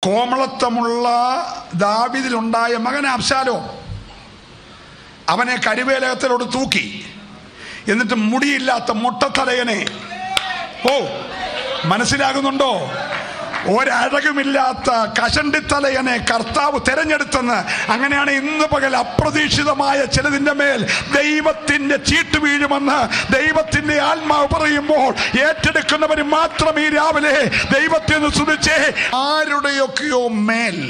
കോമളത്വമുള്ള ദാവിദിലുണ്ടായ മകൻ അബ്ശാലോ അവനെ കരിവേലകത്തിലോട് തൂക്കി എന്നിട്ട് മുടിയില്ലാത്ത മുട്ടത്തലയനെ ഓ മനസ്സിലാകുന്നുണ്ടോ ഒരഴകുമില്ലാത്ത കഷണ്ടിത്തലയനെ കർത്താവ് തെരഞ്ഞെടുത്തെന്ന് അങ്ങനെയാണ് ഇന്ന് പകൽ അപ്രതീക്ഷിതമായ ചിലതിന്റെ മേൽ ദൈവത്തിന്റെ ചീട്ട് വീഴുമെന്ന് ദൈവത്തിന്റെ ആത്മാവ് പറയുമ്പോൾ ഏറ്റെടുക്കുന്നവർ മാത്രം ഈ രാവിലെ ദൈവത്തെ സ്തുതിച്ചേ ആരുടെയൊക്കെയോ മേൽ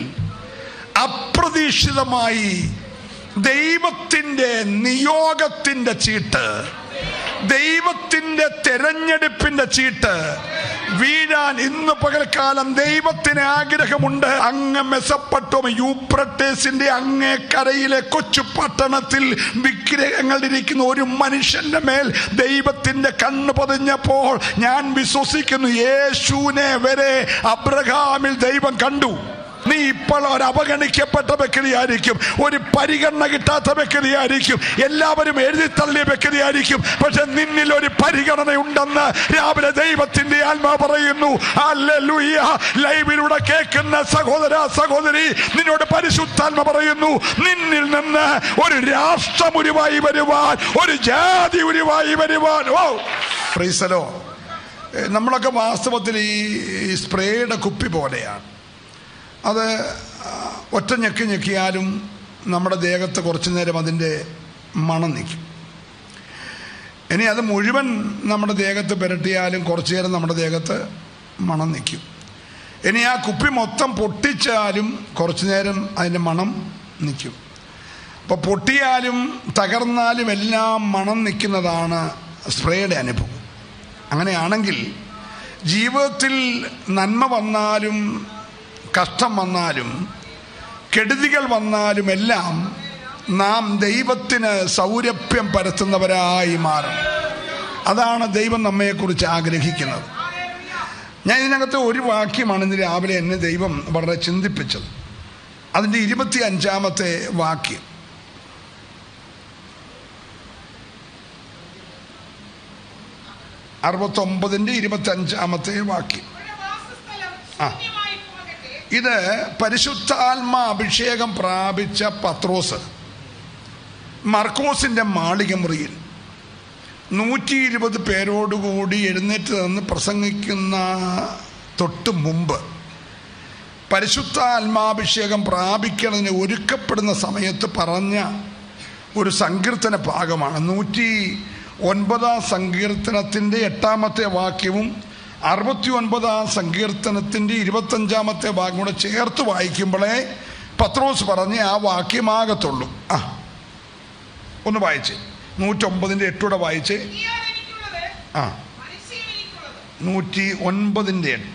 അപ്രതീക്ഷിതമായി ദൈവത്തിന്റെ നിയോഗത്തിന്റെ ചീട്ട് ദൈവത്തിന്റെ തെരഞ്ഞെടുപ്പിന്റെ ചീട്ട് വീഴാൻ ഇന്ന് പകൽക്കാലം ദൈവത്തിന് ആഗ്രഹമുണ്ട് അങ്ങ് മെസപ്പട്ടും യൂപ്രട്ടേസിന്റെ അങ്ങേ കരയിലെ കൊച്ചു പട്ടണത്തിൽ വിഗ്രഹങ്ങളിരിക്കുന്ന ഒരു മനുഷ്യന്റെ മേൽ ദൈവത്തിന്റെ കണ്ണ് പതിഞ്ഞപ്പോൾ ഞാൻ വിശ്വസിക്കുന്നു യേശുവിനെ വരെ അബ്രഹാമിൽ ദൈവം കണ്ടു നീ ഇപ്പോൾ ഒരു അവഗണിക്കപ്പെട്ട വ്യക്തിയായിരിക്കും ഒരു പരിഗണന കിട്ടാത്ത വ്യക്തിയായിരിക്കും എല്ലാവരും എഴുതി തള്ളിയ വ്യക്തിയായിരിക്കും പക്ഷെ നിന്നിൽ ഒരു പരിഗണന ഉണ്ടെന്ന് രാവിലെ ദൈവത്തിന്റെ ആത്മാ പറയുന്നു ഹല്ലേലൂയ. ലൈവിലൂടെ കേൾക്കുന്ന സഹോദര സഹോദരി നിന്നോട് പരിശുദ്ധാത്മ പറയുന്നു നിന്നിൽ നിന്ന് ഒരു രാഷ്ട്രം ഉരുവായി വരുവാൻ ഒരു ജാതി ഉരുവായി വരുവാൻ ഓ പ്രീസലോ നമ്മളൊക്കെ വാസ്തവത്തിൽ ഈ ഈ സ്പ്രേയുടെ കുപ്പി പോലെയാണ് അത് ആ, ഒറ്റ ഞെക്കി ഞെക്കിയാലും നമ്മുടെ ദേഹത്ത് കുറച്ചു നേരം അതിൻ്റെ മണം നിൽക്കും ഇനി അത് മുഴുവൻ നമ്മുടെ ദേഹത്ത് പുരട്ടിയാലും കുറച്ചു നേരം നമ്മുടെ ദേഹത്ത് മണം നിൽക്കും ഇനി ആ കുപ്പി മൊത്തം പൊട്ടിച്ചാലും കുറച്ചു നേരം അതിൻ്റെ മണം നിൽക്കും അപ്പോൾ പൊട്ടിയാലും തകർന്നാലും എല്ലാം മണം നിൽക്കുന്നതാണ് സ്പ്രേയുടെ അനുഭവം അങ്ങനെയാണെങ്കിൽ ജീവിതത്തിൽ നന്മ വന്നാലും കഷ്ടം വന്നാലും കെടുതികൾ വന്നാലും എല്ലാം നാം ദൈവത്തിന് സൗരഭ്യം പരത്തുന്നവരായി മാറും അതാണ് ദൈവം നമ്മെക്കുറിച്ച് ആഗ്രഹിക്കുന്നത് ഞാൻ ഇതിനകത്ത് ഒരു വാക്യമാണ് ഇന്ന് രാവിലെ എന്നെ ദൈവം വളരെ ചിന്തിപ്പിച്ചത് അതിൻ്റെ ഇരുപത്തി അഞ്ചാമത്തെ വാക്യം അറുപത്തൊമ്പതിൻ്റെ ഇരുപത്തി അഞ്ചാമത്തെ വാക്യം അവരുടെ വാസസ്ഥലം ആ. ശൂന്യമായി പോകട്ടെ. ഇത് പരിശുദ്ധാത്മ അഭിഷേകം പ്രാപിച്ച പത്രോസ് മർക്കോസിന്റെ മാളിക മുറിയിൽ നൂറ്റി ഇരുപത് പേരോടുകൂടി എഴുന്നേറ്റ് നിന്ന് പ്രസംഗിക്കുന്ന തൊട്ട് മുമ്പ് പരിശുദ്ധ ആത്മാഭിഷേകം പ്രാപിക്കുന്നതിന് ഒരുക്കപ്പെടുന്ന സമയത്ത് പറഞ്ഞ ഒരു സങ്കീർത്തന ഭാഗമാണ് നൂറ്റി ഒൻപതാം സങ്കീർത്തനത്തിൻ്റെ എട്ടാമത്തെ വാക്യവും അറുപത്തി ഒൻപതാം സങ്കീർത്തനത്തിൻ്റെ ഇരുപത്തഞ്ചാമത്തെ ഭാഗം കൂടെ ചേർത്ത് വായിക്കുമ്പോഴേ പത്രോസ് പറഞ്ഞ് ആ വാക്യമാകത്തുള്ളൂ ആ ഒന്ന് വായിച്ച് നൂറ്റൊമ്പതിൻ്റെ എട്ടൂടെ വായിച്ച് നീയാണ് എനിക്കുള്ളത്, ആ മനുഷ്യൻ എനിക്കുള്ളത്. നൂറ്റി ഒൻപതിൻ്റെ എട്ട്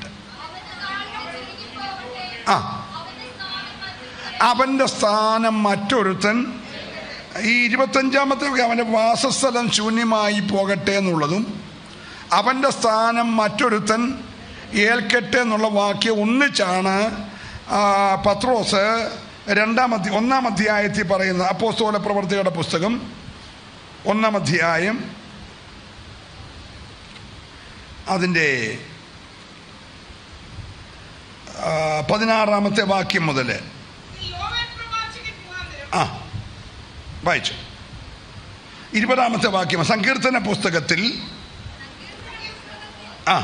ആ അവന്റെ സ്ഥാനം മറ്റൊരുത്തൻ ഈ ഇരുപത്തഞ്ചാമത്തെ വാക്യം, അവന്റെ വാസസ്ഥലം ശൂന്യമായി പോകട്ടെ എന്നുള്ളതും അവന്റെ സ്ഥാനം മറ്റൊരുത്തൻ ഏൽക്കട്ടെ എന്നുള്ള വാക്യം ഒന്നിച്ചാണ് ആ, പത്രോസ് രണ്ടാം അധ്യ ഒന്നാം അധ്യായത്തിൽ പറയുന്നത് അപ്പോസ്തോല പ്രവർത്തികളുടെ പുസ്തകം ഒന്നാം അധ്യായം അതിൻ്റെ ആ, പതിനാറാമത്തെ വാക്യം മുതൽ ഈ യോവേൽ പ്രവാചകൻ മുഖാന്തരം ആ വായിച്ചു ഇരുപതാമത്തെ വാക്യം സങ്കീർത്തന പുസ്തകത്തിൽ ആ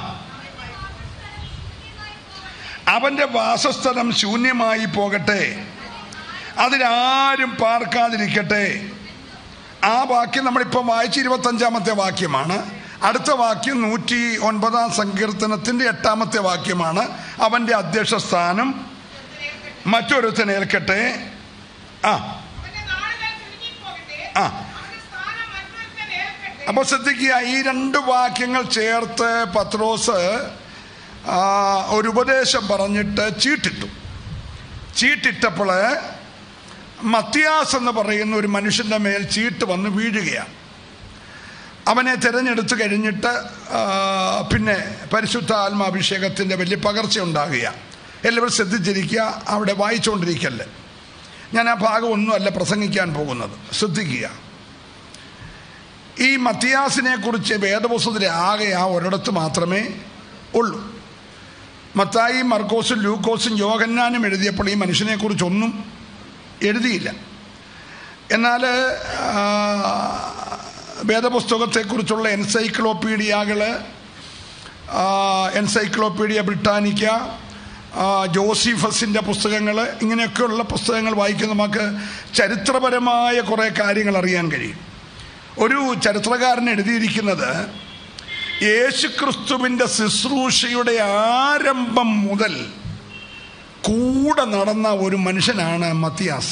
അവന്റെ വാസസ്ഥലം ശൂന്യമായി പോകട്ടെ അതിലാരും പാർക്കാതിരിക്കട്ടെ ആ വാക്യം നമ്മളിപ്പോൾ വായിച്ച ഇരുപത്തഞ്ചാമത്തെ വാക്യമാണ് അടുത്ത വാക്യം നൂറ്റി ഒൻപതാം സങ്കീർത്തനത്തിന്റെ എട്ടാമത്തെ വാക്യമാണ് അവന്റെ അധ്യക്ഷ സ്ഥാനം മറ്റൊരുത്തൻ ഏൽക്കട്ടെ ആ അവന്റെ നാളുകൾ ചുരുങ്ങിപ്പോകട്ടെ. ആ. അവന്റെ സ്ഥാനം മറ്റൊരുത്തൻ ഏൽക്കട്ടെ. അപ്പോൾ ശ്രദ്ധിക്കുക ഈ രണ്ട് വാക്യങ്ങൾ ചേർത്ത് പത്രോസ് ആ, ഒരു ഉപദേശം പറഞ്ഞിട്ട് ചീട്ടിട്ടു ചീട്ടിട്ടപ്പോൾ മത്തിയാസ് എന്ന് പറയുന്ന ഒരു മനുഷ്യന്റെ മേൽ ചീട്ട് വന്ന് വീഴുകയാണ് അവനെ തിരഞ്ഞെടുത്ത് കഴിഞ്ഞിട്ട് ആ, പിന്നെ പരിശുദ്ധ ആത്മാഭിഷേകത്തിൻ്റെ വലിയ പകർച്ച ഉണ്ടാകുക എല്ലാവരും ശ്രദ്ധിച്ചിരിക്കുക അവിടെ വായിച്ചുകൊണ്ടിരിക്കല്ലേ ഞാൻ ആ ഭാഗം ഒന്നുമല്ല പ്രസംഗിക്കാൻ പോകുന്നത് ശ്രദ്ധിക്കുക ഈ മത്തിയാസിനെ കുറിച്ച് വേദപുസ്തകത്തിൽ ആകെ ആ ഒരിടത്ത് മാത്രമേ ഉള്ളൂ മത്തായി മർക്കോസും ലൂക്കോസും യോഹന്നാനും എഴുതിയപ്പോൾ ഈ മനുഷ്യനെക്കുറിച്ചൊന്നും എഴുതിയില്ല എന്നാൽ ആ, വേദപുസ്തകത്തെക്കുറിച്ചുള്ള എൻസൈക്ലോപ്പീഡിയകൾ എൻസൈക്ലോപ്പീഡിയ ബ്രിട്ടാനിക്ക ആ, ജോസിഫസിൻ്റെ പുസ്തകങ്ങൾ ഇങ്ങനെയൊക്കെയുള്ള പുസ്തകങ്ങൾ വായിക്കുന്ന നമുക്ക് ചരിത്രപരമായ കുറേ കാര്യങ്ങൾ അറിയാൻ കഴിയും ഒരു ചരിത്രകാരൻ എഴുതിയിരിക്കുന്നത് യേശുക്രിസ്തുവിൻ്റെ ശുശ്രൂഷയുടെ ആരംഭം മുതൽ കൂടെ നടന്ന ഒരു മനുഷ്യനാണ് മത്തിയാസ്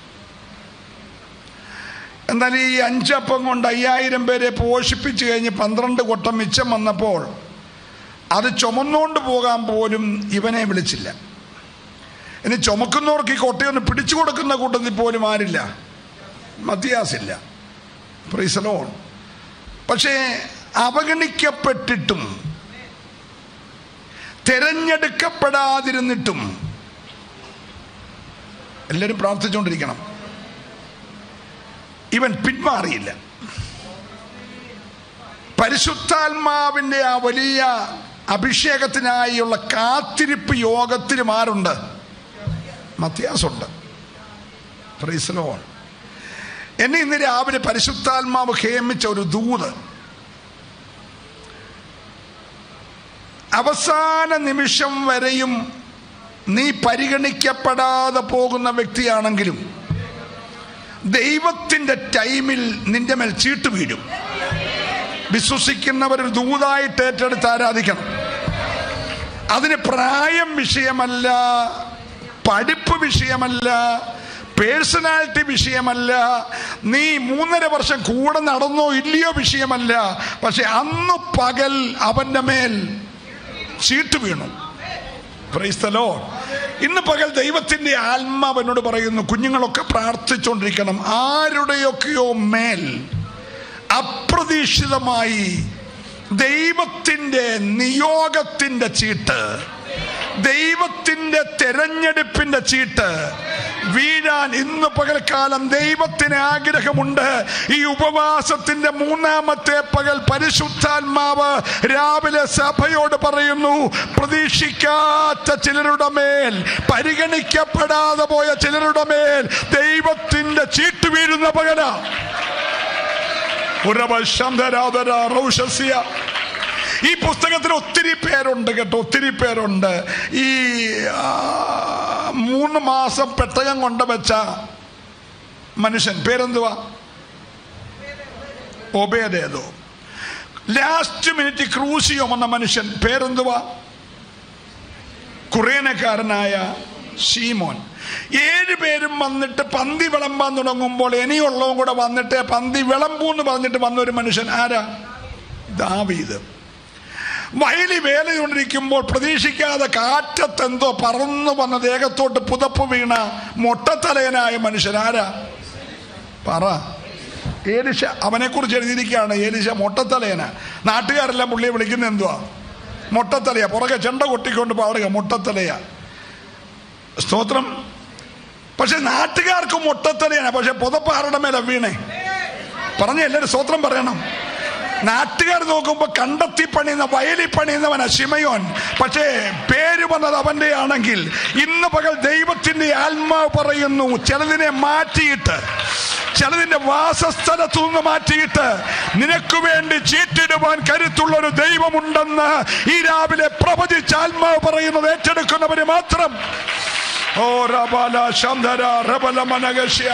എന്നാൽ ഈ അഞ്ചപ്പം കൊണ്ട് അയ്യായിരം പേരെ പോഷിപ്പിച്ച് കഴിഞ്ഞ് പന്ത്രണ്ട് കൊട്ടം മിച്ചം വന്നപ്പോൾ അത് ചുമന്നുകൊണ്ട് പോകാൻ പോലും ഇവനെ വിളിച്ചില്ല ഇനി ചുമക്കുന്നവർക്ക് ഈ കൊട്ടയൊന്ന് പിടിച്ചു കൊടുക്കുന്ന കൂട്ടത്തിൽ പോലും ആരില്ല മത്തിയാസില്ല പ്രീസലോൺ പക്ഷേ അവഗണിക്കപ്പെട്ടിട്ടും തിരഞ്ഞെടുക്കപ്പെടാതിരുന്നിട്ടും എല്ലാവരും പ്രാർത്ഥിച്ചുകൊണ്ടിരിക്കണം ഇവൻ പിന്മാറിയില്ല പരിശുദ്ധാത്മാവിൻ്റെ ആ വലിയ അഭിഷേകത്തിനായുള്ള കാത്തിരിപ്പ് യോഗത്തിലും ആരുണ്ട് മത്യാസുണ്ട് ഫ്രീസലോൺ എന്നെ ഇന്ന് രാവിലെ പരിശുദ്ധാത്മാവ് ഹേമിച്ച ഒരു ദൂത് അവസാന നിമിഷം വരെയും നീ പരിഗണിക്കപ്പെടാതെ പോകുന്ന വ്യക്തിയാണെങ്കിലും ദൈവത്തിൻ്റെ ടൈമിൽ നിന്റെ മേൽ ചീട്ട് വീഴും വിശ്വസിക്കുന്നവർ ഒരു ദൂതായിട്ട് ഏറ്റെടുത്ത് ആരാധിക്കണം അതിന് പ്രായം വിഷയമല്ല പഠിപ്പ് വിഷയമല്ല പേഴ്സണാലിറ്റി വിഷയമല്ല നീ മൂന്നര വർഷം കൂടെ നടന്നോ ഇല്ലയോ വിഷയമല്ല പക്ഷെ അന്ന് പകൽ അവന്റെ മേൽ ചീട്ട് വീണു Praise the Lord. ഇന്ന് പകൽ ദൈവത്തിന്റെ ആത്മാവ് എന്നോട് പറയുന്നു കുഞ്ഞുങ്ങളൊക്കെ പ്രാർത്ഥിച്ചുകൊണ്ടിരിക്കണം ആരുടെയൊക്കെയോ മേൽ അപ്രതീക്ഷിതമായി ദൈവത്തിന്റെ നിയോഗത്തിന്റെ ചീട്ട് ദൈവത്തിന്റെ തെരഞ്ഞെടുപ്പിന്റെ ചീട്ട് വീഴാൻ ഇന്ന് പകൽക്കാലം ദൈവത്തിന് ആഗ്രഹമുണ്ട് ഈ ഉപവാസത്തിന്റെ മൂന്നാമത്തെ പകൽ പരിശുദ്ധാത്മാവ് രാവിലെ സഭയോട് പറയുന്നു പ്രതീക്ഷിക്കാത്ത ചിലരുടെ മേൽ പരിഗണിക്കപ്പെടാതെ പോയ ചിലരുടെ മേൽ ദൈവത്തിന്റെ ചീട്ട് വീഴുന്ന പകല ഉറവശന്തരാധര റൗഷസ്യ ഈ പുസ്തകത്തിൽ ഒത്തിരി പേരുണ്ട് കേട്ടോ ഒത്തിരി പേരുണ്ട് ഈ ആ, മൂന്ന് മാസം പെട്ടകം കൊണ്ട് വെച്ച മനുഷ്യൻ പേരെന്തുവാ ഒബേദേതോ ലാസ്റ്റ് മിനിറ്റ് ക്രൂസിയോ എന്ന മനുഷ്യൻ പേരെന്തുവാ കുറേനക്കാരനായ ഷീമോൻ ഏഴ് പേരും വന്നിട്ട് പന്തി വിളമ്പാൻ തുടങ്ങുമ്പോൾ ഇനിയുള്ളവും കൂടെ വന്നിട്ട് പന്തി വിളമ്പൂ എന്ന് പറഞ്ഞിട്ട് വന്ന ഒരു മനുഷ്യൻ ആരാ ദാവീദ് വയലി വേല കൊണ്ടിരിക്കുമ്പോൾ പ്രതീക്ഷിക്കാതെ കാറ്റത്തെന്തോ പറന്നു വന്ന ദേഹത്തോട്ട് പുതപ്പ് വീണ മൊട്ടത്തലയനായ മനുഷ്യൻ ആരാ പറ ഏലിശ അവനെ കുറിച്ച് എഴുതിയിരിക്കുകയാണ് ഏലിശ മൊട്ടത്തലയന നാട്ടുകാരെല്ലാം പുള്ളിയെ വിളിക്കുന്നത് എന്തുവാ മൊട്ടത്തലയ പുറകെ ചെണ്ട കൊട്ടിക്കൊണ്ട് പാടുക മൊട്ടത്തലയ സ്തോത്രം പക്ഷെ നാട്ടുകാർക്ക് മൊട്ടത്തലയാണ് പക്ഷെ പുതപ്പ് ആരുടെ മേലെ വീണേ പറഞ്ഞ എല്ലാവരും സ്തോത്രം പറയണം നാട്ടുകാർ നോക്കുമ്പോ കണ്ടെത്തി പണിയുന്ന വയലിൽ പണിയുന്നവനാ ശിമയോൻ പക്ഷേ പേര് വന്നത് അവന്റെ ആണെങ്കിൽ ഇന്ന് പകൽ ദൈവത്തിന്റെ ആത്മാവ് പറയുന്നു ചിലതിനെ മാറ്റിയിട്ട് ചിലതിന്റെ വാസസ്ഥലത്തു നിന്ന് മാറ്റിയിട്ട് നിനക്ക് വേണ്ടി ചീറ്റിടുവാൻ കരുത്തുള്ള ഒരു ദൈവമുണ്ടെന്ന് ഈ രാവിലെ പ്രവചിച്ച ആത്മാവ് പറയുന്നത് ഏറ്റെടുക്കുന്നവര് മാത്രം ഓ റബല ശന്ധര റബല മനകശ്യ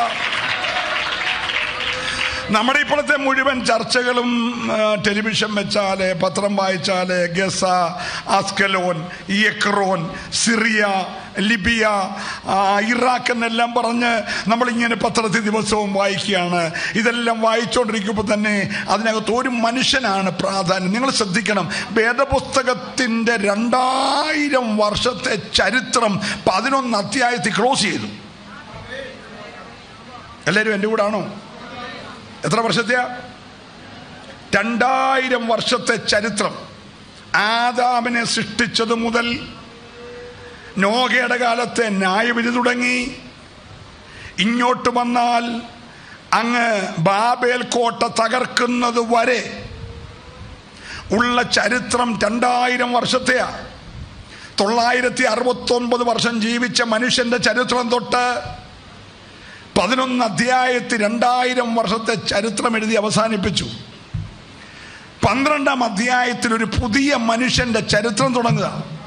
നമ്മുടെ ഇപ്പോഴത്തെ മുഴുവൻ ചർച്ചകളും ആ, ടെലിവിഷൻ വെച്ചാല് പത്രം വായിച്ചാല് Gaza Ashkelon Ekron Syria Libya ആ, ഇറാഖ് എന്നെല്ലാം പറഞ്ഞ് നമ്മളിങ്ങനെ പത്രത്തിൽ ദിവസവും വായിക്കുകയാണ് ഇതെല്ലാം വായിച്ചുകൊണ്ടിരിക്കുമ്പോൾ തന്നെ അതിനകത്ത് ഒരു മനുഷ്യനാണ് പ്രാധാന്യം നിങ്ങൾ ശ്രദ്ധിക്കണം വേദപുസ്തകത്തിൻ്റെ രണ്ടായിരം വർഷത്തെ ചരിത്രം പതിനൊന്ന് അധ്യായത്തിൽ ക്ലോസ് ചെയ്തു എല്ലാവരും എൻ്റെ കൂടെ ആണോ എത്ര വർഷത്തെയാ രണ്ടായിരം വർഷത്തെ ചരിത്രം ആദാമിനെ സൃഷ്ടിച്ചത് മുതൽ നോഗയുടെ കാലത്തെ ന്യായവിധി തുടങ്ങി ഇങ്ങോട്ട് വന്നാൽ അങ്ങ് ബാബേൽ കോട്ട തകർക്കുന്നത് വരെ ഉള്ള ചരിത്രം രണ്ടായിരം വർഷത്തെയാ തൊള്ളായിരത്തി അറുപത്തി ഒൻപത് വർഷം ജീവിച്ച മനുഷ്യന്റെ ചരിത്രം തൊട്ട് പതിനൊന്ന് അധ്യായത്തിൽ രണ്ടായിരം വർഷത്തെ ചരിത്രം എഴുതി അവസാനിപ്പിച്ചു പന്ത്രണ്ടാം അധ്യായത്തിൽ ഒരു പുതിയ മനുഷ്യന്റെ ചരിത്രം തുടങ്ങുക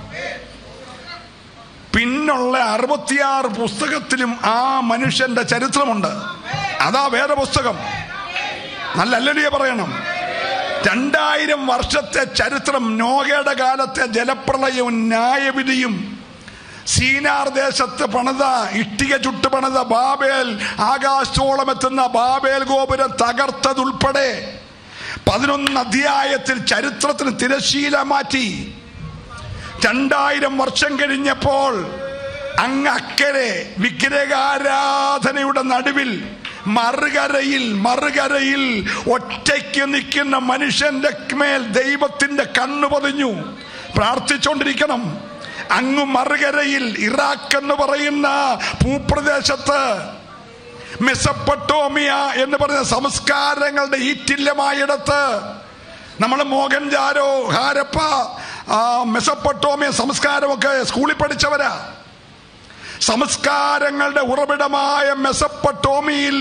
പിന്നുള്ള അറുപത്തിയാറ് പുസ്തകത്തിലും ആ മനുഷ്യന്റെ ചരിത്രമുണ്ട് അതാ വേറെ പുസ്തകം നല്ല അല്ലടിയ പറയണം രണ്ടായിരം വർഷത്തെ ചരിത്രം നോഗയുടെ കാലത്തെ ജലപ്രളയവും ന്യായവിധിയും സീനാർ ദേശത്ത് പണിത ഇഷ്ടിക ചുട്ട് പണിത ബാബേൽ ആകാശത്തോളം എത്തുന്ന ബാബേൽ ഗോപുരം തകർത്തതുൾപ്പെടെ പതിനൊന്ന് അധ്യായത്തിൽ ചരിത്രത്തിന് തിരശീല മാറ്റി രണ്ടായിരം വർഷം കഴിഞ്ഞപ്പോൾ അങ്ങ് അക്കരെ വിഗ്രഹാരാധനയുടെ നടുവിൽ മറുകരയിൽ മറുകരയിൽ ഒറ്റയ്ക്ക് നിൽക്കുന്ന മനുഷ്യന്റെ മേൽ ദൈവത്തിന്റെ കണ്ണു പതിഞ്ഞു പ്രാർത്ഥിച്ചുകൊണ്ടിരിക്കണം അങ്ങ് മറുകരയിൽ ഇറാഖ് എന്ന് പറയുന്ന ഭൂപ്രദേശത്ത് മെസപ്പട്ടോമിയ എന്ന് പറയുന്ന സംസ്കാരങ്ങളുടെ ഈറ്റില്യമായിടത്ത് നമ്മൾ മോഹൻജാരോ ഹാരപ്പ ആ, മെസപ്പട്ടോമിയ സംസ്കാരമൊക്കെ സ്കൂളിൽ പഠിച്ചവരാ സംസ്കാരങ്ങളുടെ ഉറവിടമായ മെസപ്പട്ടോമിയിൽ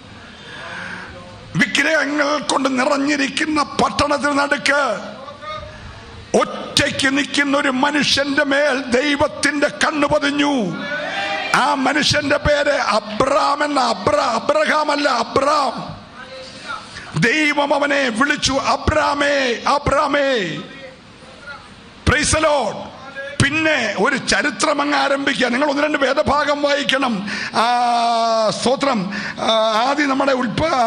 വിഗ്രഹങ്ങൾ കൊണ്ട് നിറഞ്ഞിരിക്കുന്ന പട്ടണത്തിന് നടുക്ക് ഒറ്റയ്ക്ക് നിൽക്കുന്ന ഒരു മനുഷ്യന്റെ മേൽ ദൈവത്തിന്റെ കണ്ണു പതിഞ്ഞു ആ മനുഷ്യന്റെ പേര് അബ്രാം എന്ന അബ്ര അബ്രഹാം അല്ല അബ്രാം ദൈവം അവനെ വിളിച്ചു അബ്രാമേ അബ്രാമേ Praise the Lord. പിന്നെ ഒരു ചരിത്രം അങ്ങ് ആരംഭിക്കുക നിങ്ങൾ ഒന്ന് രണ്ട് വേദഭാഗം വായിക്കണം ആ, സ്തോത്രം ആ, ആദ്യം നമ്മുടെ ഉൽപ്പ ആ,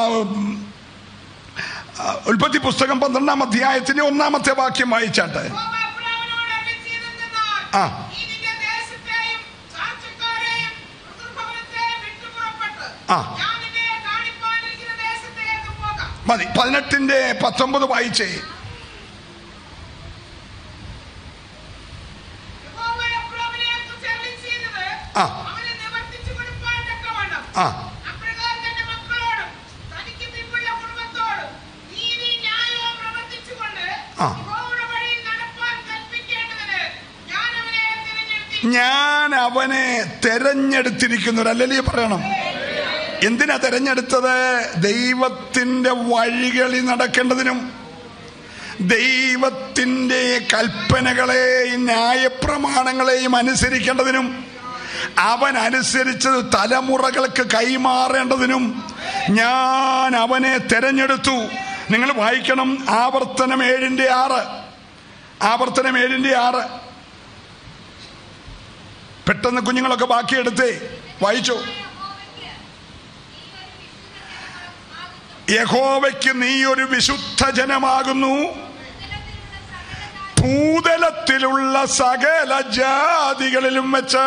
ആ, ഉൽപ്പത്തി പുസ്തകം പന്ത്രണ്ടാം അധ്യായത്തിന്റെ ഒന്നാമത്തെ വാക്യം വായിച്ചാട്ടെ യഹോവ അബ്രാമിനോട് അരുളിച്ചെയ്തെന്തെന്നാൽ, ആ. നീ നിന്റെ ദേശത്തെയും ചാർച്ചക്കാരെയും പിതൃഭവനത്തെയും വിട്ടു പുറപ്പെട്ട്, ആ. ഞാൻ നിന്നെ കാണിപ്പാനിരിക്കുന്ന ദേശത്തേക്ക് പോകാം. മതി പതിനെട്ടിന്റെ പത്തൊമ്പത് വായിച്ചേ യഹോവ അബ്രാമിനെക്കുറിച്ച് അരുളിച്ചെയ്തത്, ആ. അവന് നിവർത്തിച്ചു കൊടുപ്പാൻ തക്കവണ്ണം, ആ അപ്രകാരം തന്റെ മക്കളോടും തനിക്ക് പിൻപുള്ള കുടുംബത്തോടും നീതി ന്യായവും പ്രവർത്തിച്ചുകൊണ്ട് ആ. യഹോവയുടെ വഴിയിൽ നടപ്പാൻ കൽപ്പിക്കേണ്ടതിന് ഞാൻ അവനെ തിരഞ്ഞെടുത്തി ഞാൻ അവനെ തെരഞ്ഞെടുത്തിരിക്കുന്നവരല്ലേ പറയണം എന്തിനാ തെരഞ്ഞെടുത്തത് ദൈവത്തിന്റെ വഴികളിൽ നടക്കേണ്ടതിനും ദൈവത്തിന്റെ കൽപ്പനകളെയും ന്യായപ്രമാണങ്ങളെയും അനുസരിക്കേണ്ടതിനും അവൻ അനുസരിച്ചത് തലമുറകൾക്ക് കൈമാറേണ്ടതിനും ഞാൻ അവനെ തെരഞ്ഞെടുത്തു നിങ്ങൾ വായിക്കണം ആവർത്തനം ഏഴിന്റെ ആറ് ആവർത്തനം ഏഴിന്റെ ആറ് പെട്ടെന്ന് കുഞ്ഞുങ്ങളൊക്കെ ബാക്കിയെടുത്തേ വായിച്ചു യഹോവയ്ക്ക് നീ ഒരു വിശുദ്ധ ജനമാകുന്നു ഭൂതലത്തിലുള്ള സകല ജാതികളിലും വെച്ച്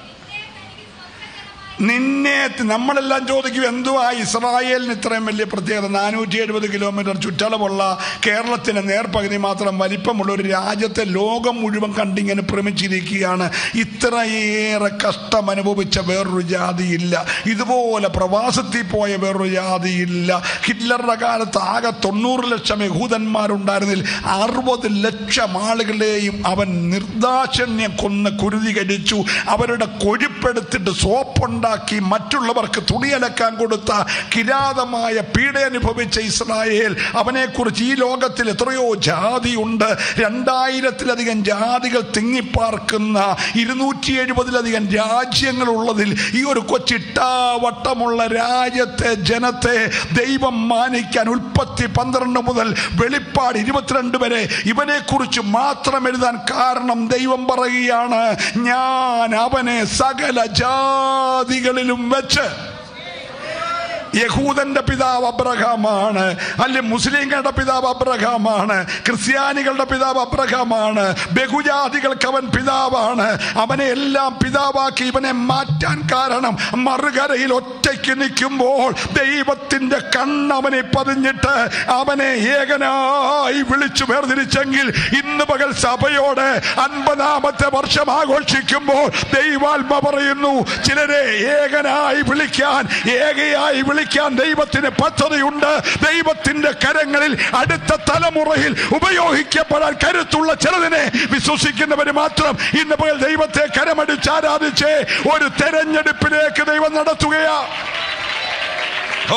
നിന്നെ നമ്മളെല്ലാം ചോദിക്കും എന്തുവാ ഇസ്രായേലിന് ഇത്രയും വലിയ പ്രത്യേകത നാനൂറ്റി എഴുപത് കിലോമീറ്റർ ചുറ്റളവുള്ള കേരളത്തിന് നേർപകുതി മാത്രം വലിപ്പമുള്ള ഒരു രാജ്യത്തെ ലോകം മുഴുവൻ കണ്ടിങ്ങനെ ഭ്രമിച്ചിരിക്കുകയാണ് ഇത്രയേറെ കഷ്ടം അനുഭവിച്ച വേറൊരു ജാതിയില്ല ഇതുപോലെ പ്രവാസത്തിൽ പോയ വേറൊരു ജാതിയില്ല ഹിറ്റ്ലറുടെ കാലത്ത് ആകെ തൊണ്ണൂറ് ലക്ഷം യഹൂദന്മാരുണ്ടായിരുന്നിൽ അറുപത് ലക്ഷം ആളുകളെയും അവൻ നിർദാക്ഷിണ്യം കൊന്ന് കുരുതി കഴിച്ചു അവരുടെ കൊഴുപ്പെടുത്തിട്ട് സോപ്പുണ്ടാക്കി മറ്റുള്ളവർക്ക് തുണിയലക്കാൻ കൊടുത്ത കിരാതമായ പീഡ അനുഭവിച്ച ഇസ്രായേൽ അവനെക്കുറിച്ച് ഈ ലോകത്തിൽ എത്രയോ ജാതിയുണ്ട് രണ്ടായിരത്തിലധികം ജാതികൾ തിങ്ങിപ്പാർക്കുന്ന ഇരുന്നൂറ്റി എഴുപതിലധികം രാജ്യങ്ങളുള്ളതിൽ ഈ ഒരു കൊച്ചിട്ടാവട്ടമുള്ള രാജ്യത്തെ ജനത്തെ ദൈവം മാനിക്കാൻ ഉൽപ്പത്തി പന്ത്രണ്ട് മുതൽ വെളിപ്പാട് ഇരുപത്തിരണ്ട് വരെ ഇവനെ കുറിച്ച് മാത്രം എഴുതാൻ കാരണം ദൈവം പറയുകയാണ് ഞാൻ അവനെ സകല ജാതികളിലും വെച്ച് യഹൂദന്റെ പിതാവ് അബ്രഹാമാണ് അല്ലെ മുസ്ലിങ്ങളുടെ പിതാവ് അബ്രഹാമാണ് ക്രിസ്ത്യാനികളുടെ പിതാവ് അബ്രഹാമാണ് ബഹുജാതികൾക്ക് അവൻ പിതാവാണ് അവനെ എല്ലാം പിതാവാക്കി ഇവനെ മാറ്റാൻ കാരണം മറുകരയിൽ ഒറ്റയ്ക്ക് നിൽക്കുമ്പോൾ ദൈവത്തിന്റെ കണ്ണ് അവനെ പതിഞ്ഞിട്ട് അവനെ ഏകനായി വിളിച്ചു വേർതിരിച്ചെങ്കിൽ ഇന്ന് പകൽ സഭയോട് അൻപതാമത്തെ വർഷം ആഘോഷിക്കുമ്പോൾ ദൈവാത്മ പറയുന്നു ചിലരെ ഏകനായി വിളിക്കാൻ ഏകയായി വിളിക്കാൻ വിളിക്കാൻ ദൈവത്തിന് പദ്ധതിയുണ്ട് ദൈവത്തിന്റെ കരങ്ങളിൽ അടുത്ത തലമുറയിൽ ഉപയോഗിക്കപ്പെടാൻ കരുത്തുള്ള ചിലതിനെ വിശ്വസിക്കുന്നവര് മാത്രം ഇന്ന് പകൽ ദൈവത്തെ കരമടിച്ച് ആരാധിച്ച് ഒരു തെരഞ്ഞെടുപ്പിലേക്ക് ദൈവം നടത്തുകയാ ഓ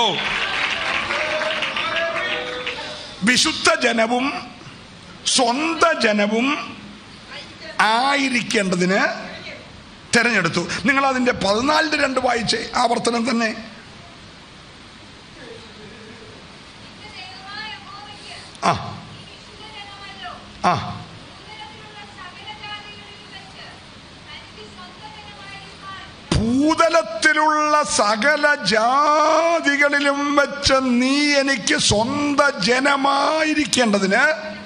വിശുദ്ധ ജനവും സ്വന്ത ജനവും ആയിരിക്കേണ്ടതിന് തെരഞ്ഞെടുത്തു നിങ്ങൾ അതിന്റെ പതിനാലിന്റെ രണ്ട് വായിച്ചേ ആവർത്തനം തന്നെ ആ ആ ഭൂതലത്തിലുള്ള സകല ജാതികളിലും വെച്ച് നീ എനിക്ക് സ്വന്ത ജനമായിരിക്കേണ്ടതിന്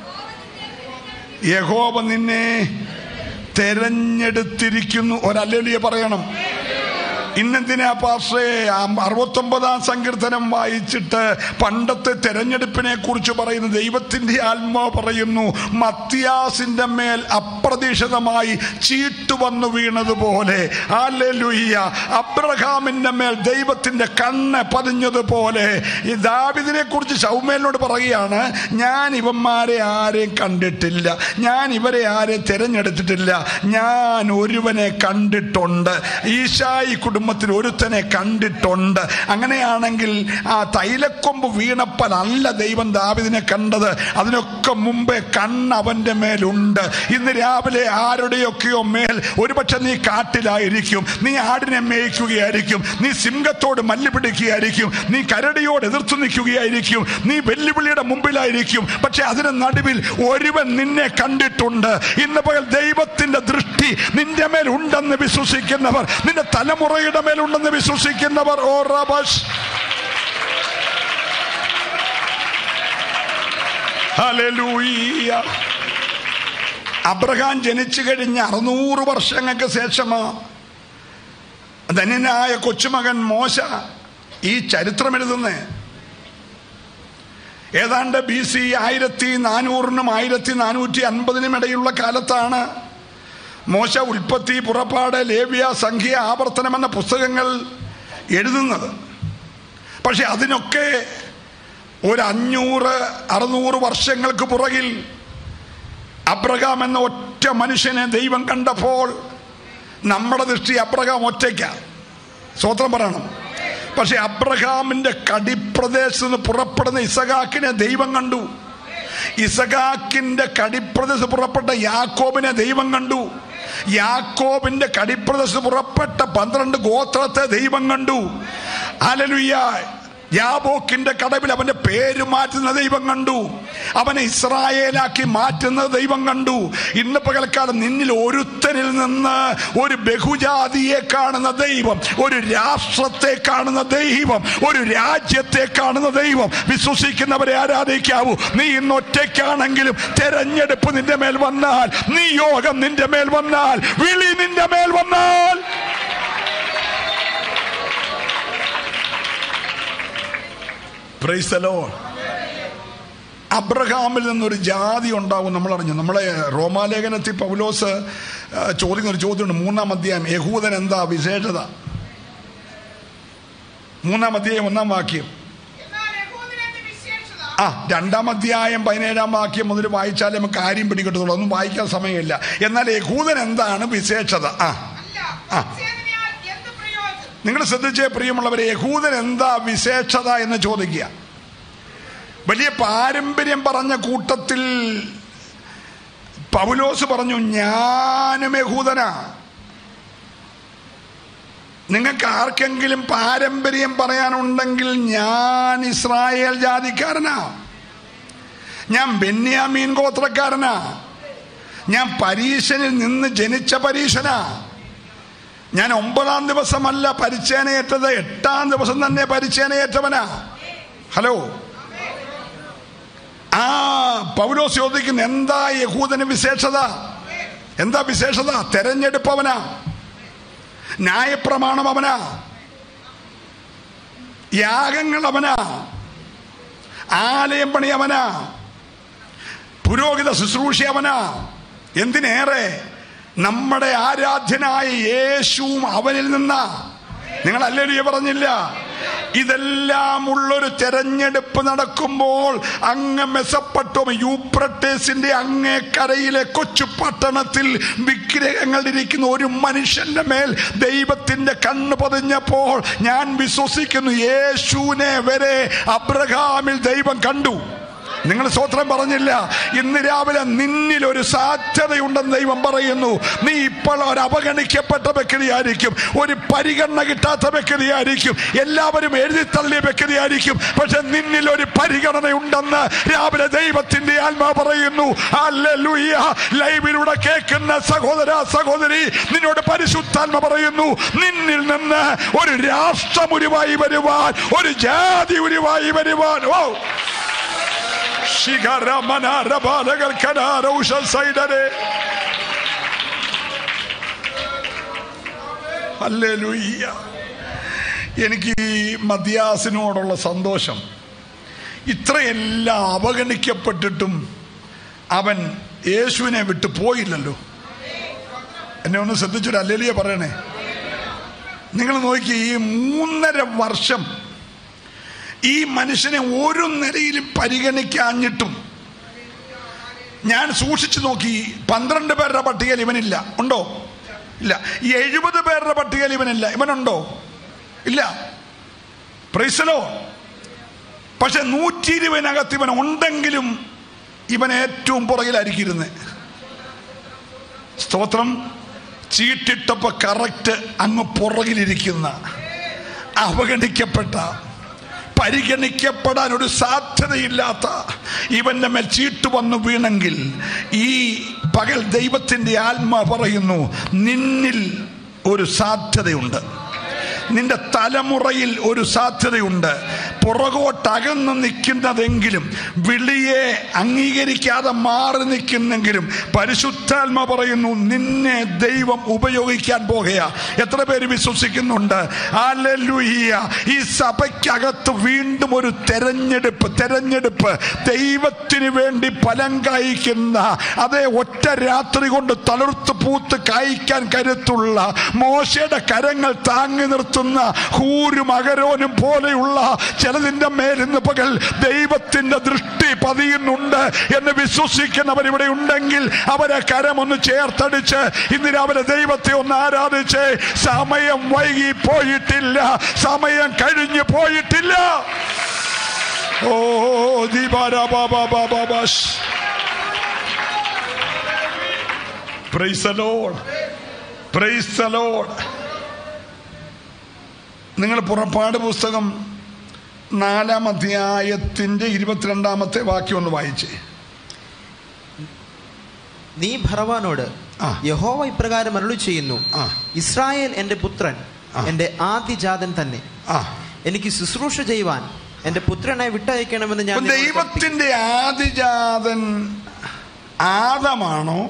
യഹോവ നിന്നെ തെരഞ്ഞെടുത്തിരിക്കുന്നു ഒരല്ലേലിയ പറയണം ഇന്നെന്തിനാ പാർഷേ അറുപത്തൊമ്പതാം സങ്കീർത്തനം വായിച്ചിട്ട് പണ്ടത്തെ തെരഞ്ഞെടുപ്പിനെ കുറിച്ച് പറയുന്നു ദൈവത്തിന്റെ ആത്മാവ് പറയുന്നു മത്യാസിന്റെ മേൽ അപ്രതീക്ഷിതമായി ചീട്ട് വന്നു വീണതുപോലെ ആലെലുയ്യ അബ്രഹാമിന്റെ മേൽ ദൈവത്തിന്റെ കണ്ണ് പതിഞ്ഞതുപോലെ ഈ ദാവിദിനെ കുറിച്ച് സൗമേലിനോട് പറയുകയാണ് ഞാൻ ഇവന്മാരെ ആരെയും കണ്ടിട്ടില്ല ഞാൻ ഇവരെ ആരെയും തിരഞ്ഞെടുത്തിട്ടില്ല ഞാൻ ഒരുവനെ കണ്ടിട്ടുണ്ട് ഈശായി കുടുംബത്തിൽ ഒരുത്തനെ കണ്ടിട്ടുണ്ട് അങ്ങനെയാണെങ്കിൽ ആ തൈലക്കൊമ്പ് വീണപ്പനല്ല ദൈവം ദാവിദിനെ കണ്ടത് അതിനൊക്കെ മുമ്പേ കണ്ണ് അവന്റെ മേലുണ്ട് ഇന്ന് രാവിലെ ആരുടെയൊക്കെയോ മേൽ ഒരുപക്ഷെ നീ കാട്ടിലായിരിക്കും നീ ആടിനെ മേയ്ക്കുകയായിരിക്കും നീ സിംഹത്തോട് മല്ല് പിടിക്കുകയായിരിക്കും നീ കരടിയോട് എതിർത്തു നിൽക്കുകയായിരിക്കും നീ വെല്ലുവിളിയുടെ മുമ്പിലായിരിക്കും പക്ഷെ അതിന് നടുവിൽ ഒരുവൻ നിന്നെ കണ്ടിട്ടുണ്ട് ഇന്ന് പകൽ ദൈവത്തിന്റെ ദൃഷ്ടി നിന്റെ മേൽ ഉണ്ടെന്ന് വിശ്വസിക്കുന്നവർ നിന്റെ തലമുറയുടെ മേലുണ്ടെന്ന് വിശ്വസിക്കുന്നവർ ഓ റബഷ് ഹല്ലേലൂയ അബ്രഹാം ജനിച്ചു കഴിഞ്ഞ അറുന്നൂറ് വർഷങ്ങൾക്ക് ശേഷമാ ധന്യനായ കൊച്ചുമകൻ മോശ ഈ ചരിത്രം എഴുതുന്നേ ഏതാണ്ട് ബി സി ആയിരത്തി നാനൂറിനും ആയിരത്തി നാനൂറ്റി അൻപതിനും ഇടയിലുള്ള കാലത്താണ് മോശ ഉൽപ്പത്തി പുറപ്പാട് ലേവ്യ സംഖ്യ ആവർത്തനം എന്ന പുസ്തകങ്ങൾ എഴുതുന്നത് പക്ഷെ അതിനൊക്കെ ഒരു അഞ്ഞൂറ് അറുന്നൂറ് വർഷങ്ങൾക്ക് പുറകിൽ അബ്രഹാം എന്ന ഒറ്റ മനുഷ്യനെ ദൈവം കണ്ടപ്പോൾ നമ്മുടെ ദൃഷ്ടി അബ്രഹാം ഒറ്റയ്ക്ക സ്വത്രം പറയണം പക്ഷെ അബ്രഹാമിന്റെ കടിപ്രദേശത്ത് നിന്ന് പുറപ്പെടുന്ന ഇസഹാക്കിനെ ദൈവം കണ്ടു ഇസഹാക്കിന്റെ കടിപ്രദേശത്ത് പുറപ്പെട്ട യാക്കോബിനെ ദൈവം കണ്ടു യാക്കോബിന്റെ കടിപ്രദേശത്ത് പുറപ്പെട്ട പന്ത്രണ്ട് ഗോത്രത്തെ ദൈവം കണ്ടു അലലുയ്യ യാബോക്കിന്റെ കടവിൽ അവന്റെ പേര് മാറ്റുന്ന ദൈവം കണ്ടു അവനെ ഇസ്രായേലാക്കി മാറ്റുന്ന ദൈവം കണ്ടു ഇന്ന് പകൽക്കാലം നിന്നിൽ ഒരുത്തനിൽ നിന്ന് ഒരു ബഹുജാതിയെ കാണുന്ന ദൈവം ഒരു രാഷ്ട്രത്തെ കാണുന്ന ദൈവം ഒരു രാജ്യത്തെ കാണുന്ന ദൈവം വിശ്വസിക്കുന്നവരെ ആരാധിക്കാവൂ നീ ഇന്ന് ഒറ്റയ്ക്കാണെങ്കിലും തെരഞ്ഞെടുപ്പ് നിന്റെ മേൽ വന്നാൽ നീ യോഗം നിന്റെ മേൽ വന്നാൽ വിളി നിന്റെ മേൽ വന്നാൽ Praise the Lord. അബ്രഹാമിൽ നിന്നൊരു ജാതി ഉണ്ടാവും നമ്മൾ അറിഞ്ഞു നമ്മളെ റോമാലേഖനത്തിൽ പൗലോസ് ആ, ചോദിക്കുന്ന ഒരു ചോദ്യമുണ്ട് മൂന്നാം അധ്യായം യഹൂദൻ എന്താ വിശേഷത മൂന്നാം അധ്യായം ഒന്നാം വാക്യം എന്നാൽ യഹൂദനെന്ന് വിശേഷത ആ രണ്ടാം അധ്യായം പതിനേഴാം വാക്യം മുതൽ വായിച്ചാലേ നമുക്ക് കാര്യം പിടികിട്ടത്തുള്ളൂ ഒന്നും വായിക്കാൻ സമയമില്ല എന്നാൽ യഹൂദൻ എന്താണ് വിശേഷത ആ അല്ല ആ. പരിച്ഛേദനയാൽ എന്ത് പ്രയോജനം നിങ്ങൾ ശ്രദ്ധിച്ചേ പ്രിയമുള്ളവരെ യഹൂദൻ എന്താ വിശേഷത എന്ന് ചോദിക്കുക വലിയ പാരമ്പര്യം പറഞ്ഞ കൂട്ടത്തിൽ പൗലോസ് പറഞ്ഞു ഞാനും യഹൂദനാ നിങ്ങൾക്ക് ആർക്കെങ്കിലും പാരമ്പര്യം പറയാനുണ്ടെങ്കിൽ ഞാൻ ഇസ്രായേൽ ജാതിക്കാരനാ ഞാൻ ബെന്യാമീൻ ഗോത്രക്കാരനാ ഞാൻ പരീശനിൽ നിന്ന് ജനിച്ച പരീശനാ ഞാൻ ഒമ്പതാം ദിവസമല്ല പരിച്ചേനയേറ്റത് എട്ടാം ദിവസം തന്നെ പരിച്ചേനയേറ്റവനാ ഹലോ ആ പൗലോസ് ചോദിക്കുന്നു എന്താ യഹൂദന് വിശേഷത എന്താ വിശേഷത തെരഞ്ഞെടുപ്പവനാ ന്യായപ്രമാണം അവനാ യാഗങ്ങൾ അവനാ ആലയം പണി അവനാ പുരോഹിത ശുശ്രൂഷ അവനാ എന്തിനേറെ നമ്മുടെ ആരാധ്യനായ യേശുവും അവനിൽ നിന്നാ നിങ്ങൾ അല്ലേലിയ പറഞ്ഞില്ല ഇതെല്ലാം ഉള്ളൊരു തെരഞ്ഞെടുപ്പ് നടക്കുമ്പോൾ അങ്ങ് മെസപ്പട്ടോം യൂപ്രട്ടേസിന്റെ അങ്ങേ കരയിലെ കൊച്ചു പട്ടണത്തിൽ വിഗ്രഹങ്ങൾ ഇരിക്കുന്ന ഒരു മനുഷ്യന്റെ മേൽ ദൈവത്തിന്റെ കണ്ണ് പതിഞ്ഞപ്പോൾ ഞാൻ വിശ്വസിക്കുന്നു യേശുവിനെ വരെ അബ്രഹാമിൽ ദൈവം കണ്ടു നിങ്ങൾ സ്വത്രം പറഞ്ഞില്ല ഇന്ന് രാവിലെ നിന്നിൽ ഒരു സാധ്യതയുണ്ടെന്ന് ദൈവം പറയുന്നു നീ ഇപ്പോൾ ഒരു അവഗണിക്കപ്പെട്ട വ്യക്തിയായിരിക്കും ഒരു പരിഗണന കിട്ടാത്ത വ്യക്തിയായിരിക്കും എല്ലാവരും എഴുതി തള്ളിയ വ്യക്തിയായിരിക്കും പക്ഷെ നിന്നിൽ ഒരു പരിഗണനയുണ്ടെന്ന് രാവിലെ ദൈവത്തിന്റെ ആത്മാ പറയുന്നു ഹല്ലേലൂയ. ലൈവിലൂടെ കേൾക്കുന്ന സഹോദര സഹോദരി നിന്നോട് പരിശുദ്ധാത്മ പറയുന്നു നിന്നിൽ നിന്ന് ഒരു രാഷ്ട്രം ഉരുവായി വരുവാൻ ഒരു ജാതി ഉരുവായി വരുവാൻ ഓ ശിഖരമനാരബാലകൾ കനാരൗഷ സൈഡരെ ഹല്ലേലൂയ്യ എനിക്ക് ഈ മദ്യാസിനോടുള്ള സന്തോഷം ഇത്രയെല്ലാം അവഗണിക്കപ്പെട്ടിട്ടും അവൻ യേശുവിനെ വിട്ടു പോയില്ലല്ലോ എന്നെ ഒന്ന് ശ്രദ്ധിച്ചൊരു അല്ലേലിയ പറയണേ നിങ്ങൾ നോക്കി ഈ മൂന്നര വർഷം ഈ മനുഷ്യനെ ഒരു നിലയിലും പരിഗണിക്കാഞ്ഞിട്ടും ഞാൻ സൂക്ഷിച്ചു നോക്കി പന്ത്രണ്ട് പേരുടെ പട്ടികയിൽ ഇവനില്ല ഉണ്ടോ ഇല്ല ഈ എഴുപത് പേരുടെ പട്ടികയിൽ ഇവനില്ല ഇവനുണ്ടോ ഇല്ല പ്രൈസലോ പക്ഷെ നൂറ്റി ഇരുപതിനകത്ത് ഇവൻ ഉണ്ടെങ്കിലും ഇവൻ ഏറ്റവും പുറകിലായിരിക്കും ഇരുന്നത് സ്തോത്രം ചീട്ടിട്ടപ്പോ കറക്റ്റ് അങ്ങ് പുറകിലിരിക്കുന്ന അവഗണിക്കപ്പെട്ട പരിഗണിക്കപ്പെടാൻ ഒരു സാധ്യതയില്ലാത്ത ഇവന്റെ മേൽ ചീട്ട് വന്നു വീണെങ്കിൽ ഈ പകൽ ദൈവത്തിന്റെ ആത്മ പറയുന്നു നിന്നിൽ ഒരു സാധ്യതയുണ്ട് നിന്റെ തലമുറയിൽ ഒരു സാധ്യതയുണ്ട് പുറകോട്ടകന്ന് നിൽക്കുന്നതെങ്കിലും വിളിയെ അംഗീകരിക്കാതെ മാറി നിൽക്കുന്നെങ്കിലും പരിശുദ്ധാത്മ പറയുന്നു നിന്നെ ദൈവം ഉപയോഗിക്കാൻ പോകുക എത്ര പേര് വിശ്വസിക്കുന്നുണ്ട് ഹല്ലേലൂയ. ഈ സഭയ്ക്കകത്ത് വീണ്ടും ഒരു തെരഞ്ഞെടുപ്പ് തെരഞ്ഞെടുപ്പ് ദൈവത്തിന് വേണ്ടി ഫലം കായ്ക്കുന്ന അതേ ഒറ്റ രാത്രി കൊണ്ട് തളിർത്ത് പൂത്ത് കായ്ക്കാൻ കരുത്തുള്ള മോശയുടെ കരങ്ങൾ താങ്ങി നിർത്തുന്ന ഹൂരും അകരോനും പോലെയുള്ള ചിലതിന്റെ മേൽ ഇന്ന് പകൽ ദൈവത്തിന്റെ ദൃഷ്ടി പതിയുന്നുണ്ട് എന്ന് വിശ്വസിക്കുന്നവർ ഇവിടെ ഉണ്ടെങ്കിൽ അവരെ കരമൊന്ന് ചേർത്തടിച്ച് ഇന്ന് രാവിലെ ദൈവത്തെ ഒന്ന് ആരാധിച്ച് സമയം വൈകി പോയിട്ടില്ല സമയം കഴിഞ്ഞു പോയിട്ടില്ല ഓ ദീപാരാ ബാബാ ബാബാ ബാഷ് Praise the Lord. Praise the Lord. നിങ്ങൾ പുറപ്പാട് പുസ്തകം നാലാം അധ്യായത്തിന്റെ ഇരുപത്തിരണ്ടാമത്തെ വാക്യം ഒന്ന് വായിച്ചേ നീ ഭറവാനോട് ആ. യഹോവ ഇപ്രകാരം അരുളി ചെയ്യുന്നു ആ. ഇസ്രായേൽ എന്റെ പുത്രൻ ആ. എന്റെ ആദ്യജാതൻ തന്നെ ആ എനിക്ക് ശുശ്രൂഷ ചെയ്യുവാൻ എന്റെ പുത്രനെ വിട്ടയക്കണമെന്ന് ഞാൻ അപ്പൊ നിന്നോട് കൽപ്പിക്കുന്നു. ദൈവത്തിന്റെ ആദിജാതൻ ആദമാണോ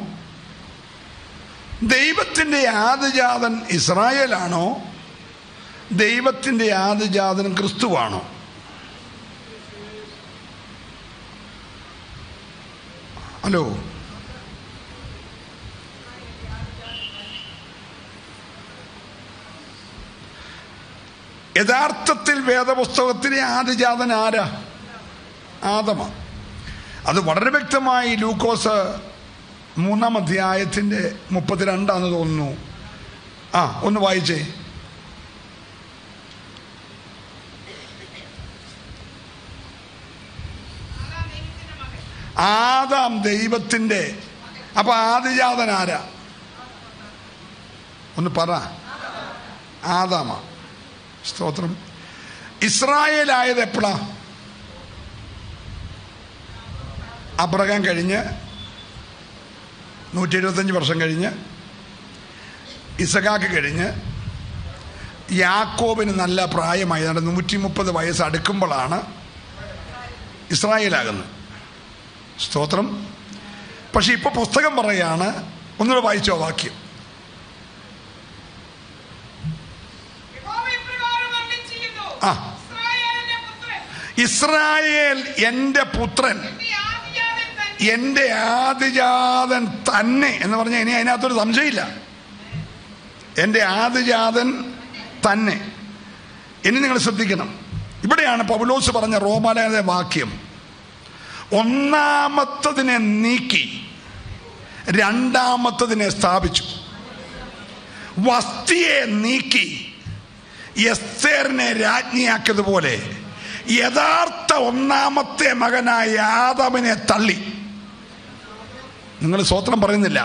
ദൈവത്തിന്റെ ആദിജാതൻ ഇസ്രായേലാണോ ദൈവത്തിന്റെ ആദിജാതൻ ക്രിസ്തുവാണോ ഹലോ യഥാർത്ഥത്തിൽ വേദപുസ്തകത്തിലെ ആദിജാതൻ ആരാ ആദമ അത് വളരെ വ്യക്തമായി ലൂക്കോസ് മൂന്നാം അധ്യായത്തിന്റെ മുപ്പത്തിരണ്ടാന്ന് തോന്നുന്നു ആ ഒന്ന് വായിച്ചേ ആദാം ദൈവത്തിന്റെ അപ്പൊ ആദിജാതൻ ആരാ ഒന്ന് പറ ആദാമ സ്തോത്രം ഇസ്രായേലായത് എപ്പോഴാ അബ്രഹാം കഴിഞ്ഞ് നൂറ്റി എഴുപത്തഞ്ച് വർഷം കഴിഞ്ഞ് ഇസഖാക്ക് കഴിഞ്ഞ് യാക്കോബിന് നല്ല പ്രായമായി ഏതാണ്ട് നൂറ്റി മുപ്പത് വയസ്സ് അടുക്കുമ്പോഴാണ് ഇസ്രായേലാകുന്നത് സ്തോത്രം പക്ഷെ ഇപ്പൊ പുസ്തകം പറയാണ് ഒന്നുകൂടെ വായിച്ചോ വാക്യം യഹോവ ഇപ്രകാരം അരുളിച്ചെയ്യുന്നു. ആ. ഇസ്രായേലിന്റെ പുത്രൻ, ഇസ്രായേൽ എൻ്റെ പുത്രൻ നിന്റെ ആദിജാതൻ തന്നെ. എൻ്റെ ആദിജാതൻ തന്നെ എന്ന് പറഞ്ഞാൽ ഇനി അതിനകത്തൊരു സംശയമില്ല എൻ്റെ ആദിജാതൻ തന്നെ ഇനി നിങ്ങൾ ശ്രദ്ധിക്കണം ഇവിടെയാണ് പൗലോസ് പറഞ്ഞ റോമാലയ വാക്യം ഒന്നാമത്തതിനെ നീക്കി രണ്ടാമത്തതിനെ സ്ഥാപിച്ചു വസ്തിയെ നീക്കി എസ്തേറിനെ രാജ്ഞിയാക്കിയതുപോലെ യഥാർത്ഥ ഒന്നാമത്തെ മകനായ ആദമിനെ തള്ളി നിങ്ങൾ സ്വത്രം പറയുന്നില്ല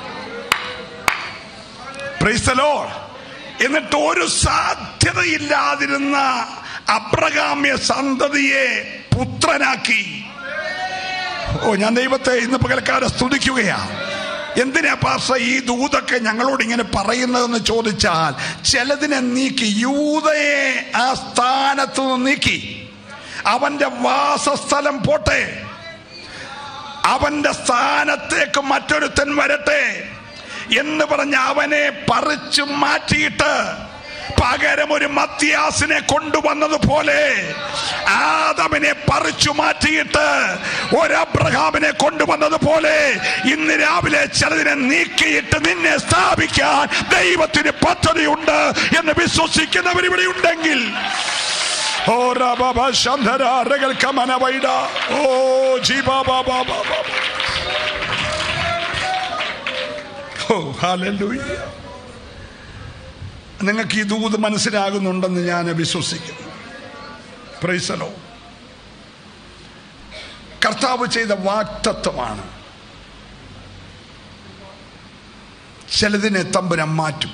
Praise the Lord. എന്നിട്ട് ഒരു സാധ്യതയില്ലാതിരുന്ന അബ്രഹാമ്യ സന്തതിയെ പുത്രനാക്കി ഓ ഞാൻ ദൈവത്തെ ഇന്ന് പകൽക്കാരെ സ്തുതിക്കുകയാ എന്തിനാ പാർസ ഈ ദൂതൊക്കെ ഞങ്ങളോട് ഇങ്ങനെ പറയുന്നതെന്ന് ചോദിച്ചാൽ ചിലതിനെ നീക്കി യൂതയെ ആ സ്ഥാനത്ത് നിന്ന് നീക്കി അവന്റെ വാസസ്ഥലം പോട്ടെ അവന്റെ സ്ഥാനത്തേക്ക് മറ്റൊരുത്തൻ വരട്ടെ എന്ന് പറഞ്ഞ് അവനെ പറിച്ചു മാറ്റിയിട്ട് പകരം ഒരു മത്യാസിനെ കൊണ്ടുവന്നതുപോലെ ആദമിനെ പറിച്ചു മാറ്റിയിട്ട് ഒരു അബ്രഹാമിനെ കൊണ്ടുവന്നതുപോലെ ഇന്ന് രാവിലെ ചിലതിനെ നീക്കിയിട്ട് നിന്നെ സ്ഥാപിക്കാൻ ദൈവത്തിന് പദ്ധതിയുണ്ട് എന്ന് വിശ്വസിക്കുന്നവർ ഇവിടെ ഉണ്ടെങ്കിൽ ഓ റബബ ശന്ധര രഗൽ കമന വൈഡ ഓ ജീബാ ബാബാ ബാബാ ഓ ഹല്ലേലൂയ നിങ്ങൾക്ക് ഈ ദൂത് മനസ്സിലാകുന്നുണ്ടെന്ന് ഞാൻ വിശ്വസിക്കുന്നു പ്രൈസലോ കർത്താവ് ചെയ്ത വാക്തത്വമാണ് ചിലതിനെ തമ്പുരാൻ മാറ്റും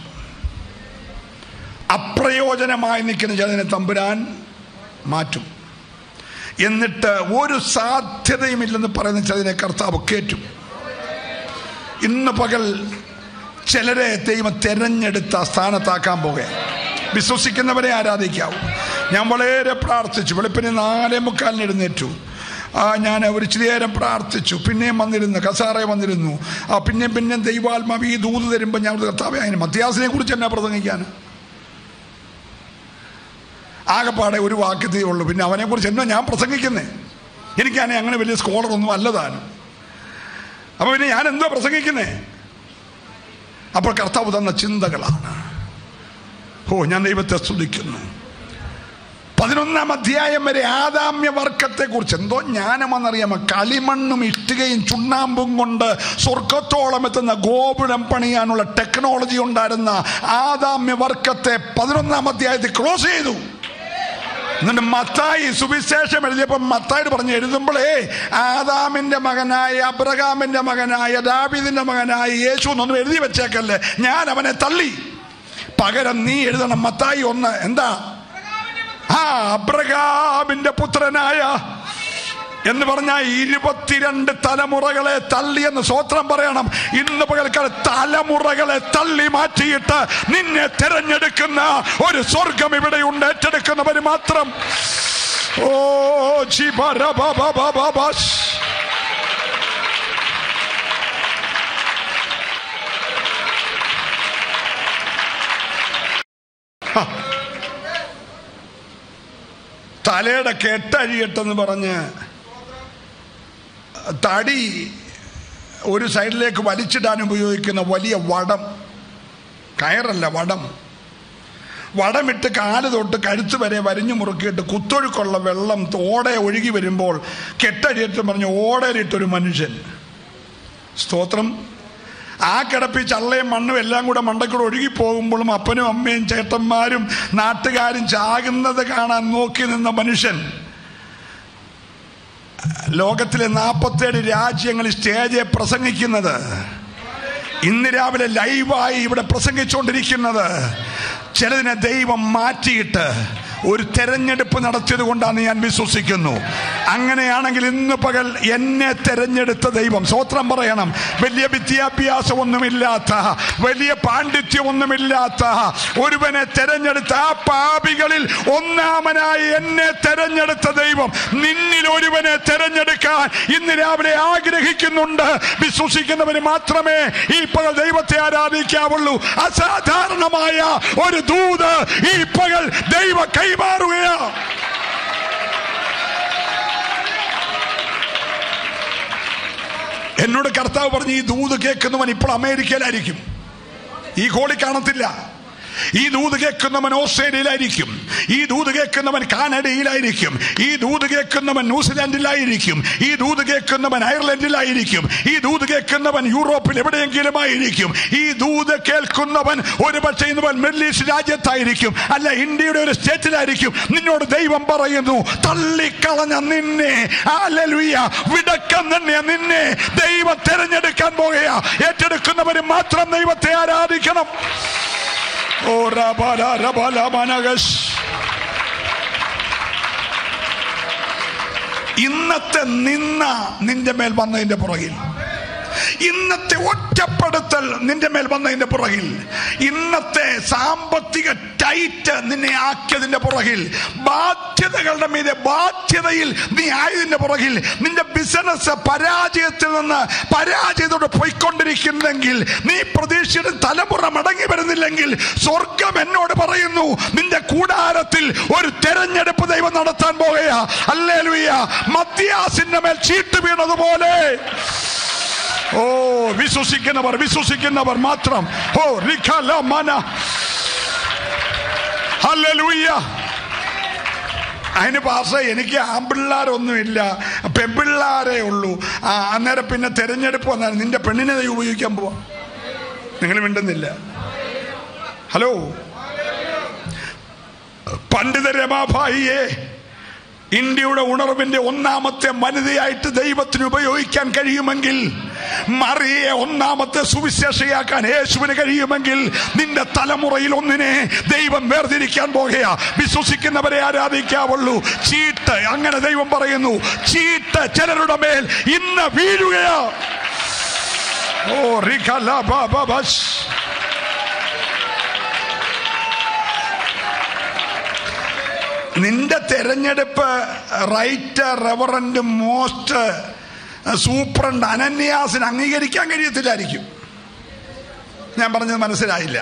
അപ്രയോജനമായി നിൽക്കുന്ന ചിലതിനെ തമ്പുരാൻ മാറ്റും എന്നിട്ട് ഒരു സാധ്യതയുമില്ലെന്ന് പറയുന്ന ചിലതിനെ കർത്താവ് കയറ്റും ഇന്ന് പകൽ ചിലരെ ദൈവം തെരഞ്ഞെടുത്ത സ്ഥാനത്താക്കാൻ പോകുക വിശ്വസിക്കുന്നവരെ ആരാധിക്കാവൂ ഞാൻ വളരെ പ്രാർത്ഥിച്ചു വെളുപ്പിന് നാലേ മുക്കാലിന് എഴുന്നേറ്റു ആ ഞാൻ ഒരു ഇച്ചിരി നേരം പ്രാർത്ഥിച്ചു പിന്നെയും വന്നിരുന്നു കസാറെ വന്നിരുന്നു ആ പിന്നെയും പിന്നെയും ദൈവാത്മാവ് ഈ ദൂത് തരുമ്പോൾ ഞാൻ കർത്താവെ അതിന് മത്യാസിനെ കുറിച്ച് എന്നാ പ്രസംഗിക്കാൻ ആകെപ്പാടെ ഒരു വാക്യതേ ഉള്ളൂ പിന്നെ അവനെ കുറിച്ച് എന്നാ ഞാൻ പ്രസംഗിക്കുന്നേ എനിക്കാണെ അങ്ങനെ വലിയ സ്കോളറൊന്നും അല്ലതാനും അപ്പൊ പിന്നെ ഞാൻ എന്തോ പ്രസംഗിക്കുന്നേ അപ്പോൾ കർത്താവ് തന്ന ചിന്തകളാണ് ഓ ഞാൻ ദൈവത്തെ സ്തുതിക്കുന്നു പതിനൊന്നാം അധ്യായം വരെ ആദാമ്യ വർക്കത്തെ കുറിച്ച് എന്തോ ജ്ഞാനമെന്നറിയാമോ കളിമണ്ണും ഇഷ്ടികയും ചുണ്ണാമ്പും കൊണ്ട് സ്വർഗത്തോളം എത്തുന്ന ഗോപുരം പണിയാനുള്ള ടെക്നോളജി ഉണ്ടായിരുന്ന ആദാമ്യ വർക്കത്തെ പതിനൊന്നാം അധ്യായത്തിൽ ക്ലോസ് ചെയ്തു എന്നിട്ട് മത്തായി സുവിശേഷം എഴുതിയപ്പോൾ മത്തായി പറഞ്ഞ് എഴുതുമ്പോഴേ ആദാമിന്റെ മകനായ അബ്രഹാമിന്റെ മകനായ ദാബിദിന്റെ മകനായ യേശു എന്നൊന്നും എഴുതി വെച്ചേക്കല്ലേ ഞാൻ അവനെ തള്ളി പകരം നീ എഴുതണം മത്തായി ഒന്ന് എന്താ ആ അബ്രഹാമിന്റെ പുത്രനായ എന്ന് പറഞ്ഞാൽ ഇരുപത്തിരണ്ട് തലമുറകളെ തള്ളി എന്ന് സ്വത്രം പറയണം ഇന്ന് പകൽക്കാല തലമുറകളെ തള്ളി മാറ്റിയിട്ട് നിന്നെ തിരഞ്ഞെടുക്കുന്ന ഒരു സ്വർഗം ഇവിടെയുണ്ട് ഏറ്റെടുക്കുന്നവർ മാത്രം ഓ ജിബറബബബബബസ്. ഹ. തലയുടെ കെട്ടഴിയട്ടെന്ന് പറഞ്ഞ് തടി ഒരു സൈഡിലേക്ക് വലിച്ചിടാൻ ഉപയോഗിക്കുന്ന വലിയ വടം കയറല്ല വടം വടമിട്ട് കാല് തൊട്ട് കഴുത്ത് വരെ വരിഞ്ഞു മുറുക്കിയിട്ട് കുത്തൊഴുക്കുള്ള വെള്ളം ഓടെ ഒഴുകി വരുമ്പോൾ കെട്ടഴിയറ്റ് പറഞ്ഞ് ഓടയിലിട്ടൊരു മനുഷ്യൻ സ്തോത്രം ആ കിടപ്പി ചള്ളയും മണ്ണും എല്ലാം കൂടെ മണ്ടക്കൂടെ ഒഴുകി പോകുമ്പോഴും അപ്പനും അമ്മയും ചേട്ടന്മാരും നാട്ടുകാരും ചാകുന്നത് കാണാൻ നോക്കി നിന്ന മനുഷ്യൻ ലോകത്തിലെ നാൽപ്പത്തേഴ് രാജ്യങ്ങളിൽ സ്റ്റേജെ പ്രസംഗിക്കുന്നത് ഇന്ന് രാവിലെ ലൈവായി ഇവിടെ പ്രസംഗിച്ചുകൊണ്ടിരിക്കുന്നത് ചിലതിനെ ദൈവം മാറ്റിയിട്ട് ഒരു തെരഞ്ഞെടുപ്പ് നടത്തിയത് കൊണ്ടാണ് ഞാൻ വിശ്വസിക്കുന്നു അങ്ങനെയാണെങ്കിൽ ഇന്ന് പകൽ എന്നെ തെരഞ്ഞെടുത്ത ദൈവം സ്വത്രം പറയണം വലിയ വിദ്യാഭ്യാസമൊന്നുമില്ലാത്ത വലിയ പാണ്ഡിത്യമൊന്നുമില്ലാത്ത ഒരുവനെ തെരഞ്ഞെടുത്ത ആ പാപികളിൽ ഒന്നാമനായി എന്നെ തെരഞ്ഞെടുത്ത ദൈവം നിന്നിൽ ഒരുവനെ തെരഞ്ഞെടുക്കാൻ ഇന്ന് രാവിലെ ആഗ്രഹിക്കുന്നുണ്ട് വിശ്വസിക്കുന്നവന് മാത്രമേ ഈ പകൽ ദൈവത്തെ ആരാധിക്കാവുള്ളൂ അസാധാരണമായ ഒരു ദൂത് ഈ പകൽ ദൈവ കൈമാറുകയാ എന്നോട് കർത്താവ് പറഞ്ഞു ഈ ദൂത് കേൾക്കുന്നവൻ ഇപ്പോൾ അമേരിക്കയിലായിരിക്കും ഈ കോളി കാണത്തില്ല ഈ ദൂത് കേൾക്കുന്നവൻ ഓസ്ട്രേലിയയിലായിരിക്കും ഈ ദൂത് കേൾക്കുന്നവൻ കാനഡയിലായിരിക്കും ഈ ദൂത് കേൾക്കുന്നവൻ ന്യൂസിലാൻഡിലായിരിക്കും ഈ ദൂത് കേൾക്കുന്നവൻ അയർലൻഡിലായിരിക്കും ഈ ദൂത് കേൾക്കുന്നവൻ യൂറോപ്പിൽ എവിടെയെങ്കിലും ആയിരിക്കും ഈ ദൂത് കേൾക്കുന്നവൻ ഒരു പക്ഷേ ഇന്ന് മിഡിൽ ഈസ്റ്റ് രാജ്യത്തായിരിക്കും അല്ല ഇന്ത്യയുടെ ഒരു സ്റ്റേറ്റിലായിരിക്കും നിന്നോട് ദൈവം പറയുന്നു തള്ളിക്കളഞ്ഞ നിന്നെ ഹല്ലേലൂയ വിടക്കം തന്നെ നിന്നെ ദൈവം തെരഞ്ഞെടുക്കാൻ പോകുക ഏറ്റെടുക്കുന്നവര് മാത്രം ദൈവത്തെ ആരാധിക്കണം ഓ റബല റബല മനഗസ് ഇന്നത്തെ നിന്ന നിന്റെ മേൽ വന്നതിന്റെ പുറകിൽ ഇന്നത്തെ ഒറ്റപ്പെടുത്തൽ നിന്റെ മേൽ വന്നതിന്റെ പുറകിൽ ഇന്നത്തെ സാമ്പത്തിക ടൈറ്റ് നിന്നെ ആക്കിയതിന്റെ പുറകിൽ ബാധ്യതകളുടെ മീതെ ബാധ്യതയിൽ നീ ആയതിന്റെ പുറകിൽ നിന്റെ ബിസിനസ് പരാജയത്തിൽ നിന്ന് പരാജയത്തോടെ പോയിക്കൊണ്ടിരിക്കുന്നെങ്കിൽ നീ പ്രതീക്ഷയുടെ തലമുറ മടങ്ങി വരുന്നില്ലെങ്കിൽ സ്വർഗം എന്നോട് പറയുന്നു നിന്റെ കൂടാരത്തിൽ ഒരു തെരഞ്ഞെടുപ്പ് ദൈവം നടത്താൻ പോകുകയാ അല്ലേ മദ്യാസിന്റെ മേൽ ചീട്ട് വീണതുപോലെ ഓ വിശ്വസിക്കുന്നവർ വിശ്വസിക്കുന്നവർ മാത്രം ഓ റിഖല മന ഹല്ലേലൂയ അതിന് പാസ എനിക്ക് ആമ്പിള്ളാരൊന്നുമില്ല പെൺപിള്ളാരേ ഉള്ളൂ ആ അന്നേരം പിന്നെ തെരഞ്ഞെടുപ്പ് വന്നാൽ നിന്റെ പെണ്ണിനെ ദൈവം ഉപയോഗിക്കാൻ പോവാ നിങ്ങൾ മിണ്ടുന്നില്ല ഹലോ പണ്ഡിത രമാഭായിയെ ഇന്ത്യയുടെ ഉണർവിന്റെ ഒന്നാമത്തെ വനിതയായിട്ട് ദൈവത്തിന് ഉപയോഗിക്കാൻ കഴിയുമെങ്കിൽ മറിയെ ഒന്നാമത്തെ സുവിശേഷയാക്കാൻ യേശുവിന് കഴിയുമെങ്കിൽ നിന്റെ തലമുറയിൽ ഒന്നിനെ ദൈവം വേർതിരിക്കാൻ പോകുകയാ വിശ്വസിക്കുന്നവരെ ആരാധിക്കാവുള്ളൂ ചീട്ട് അങ്ങനെ ദൈവം പറയുന്നു ചീട്ട് ചിലരുടെ മേൽ ഇന്ന് വീഴുകയാ ഓ റിഖല ബസ് നിന്റെ തെരഞ്ഞെടുപ്പ് റൈറ്റ് റെവറൻഡ് മോസ്റ്റ് സൂപ്രണ്ട് അനന്യാസിന് അംഗീകരിക്കാൻ കഴിയത്തില്ലായിരിക്കും ഞാൻ പറഞ്ഞത് മനസ്സിലായില്ല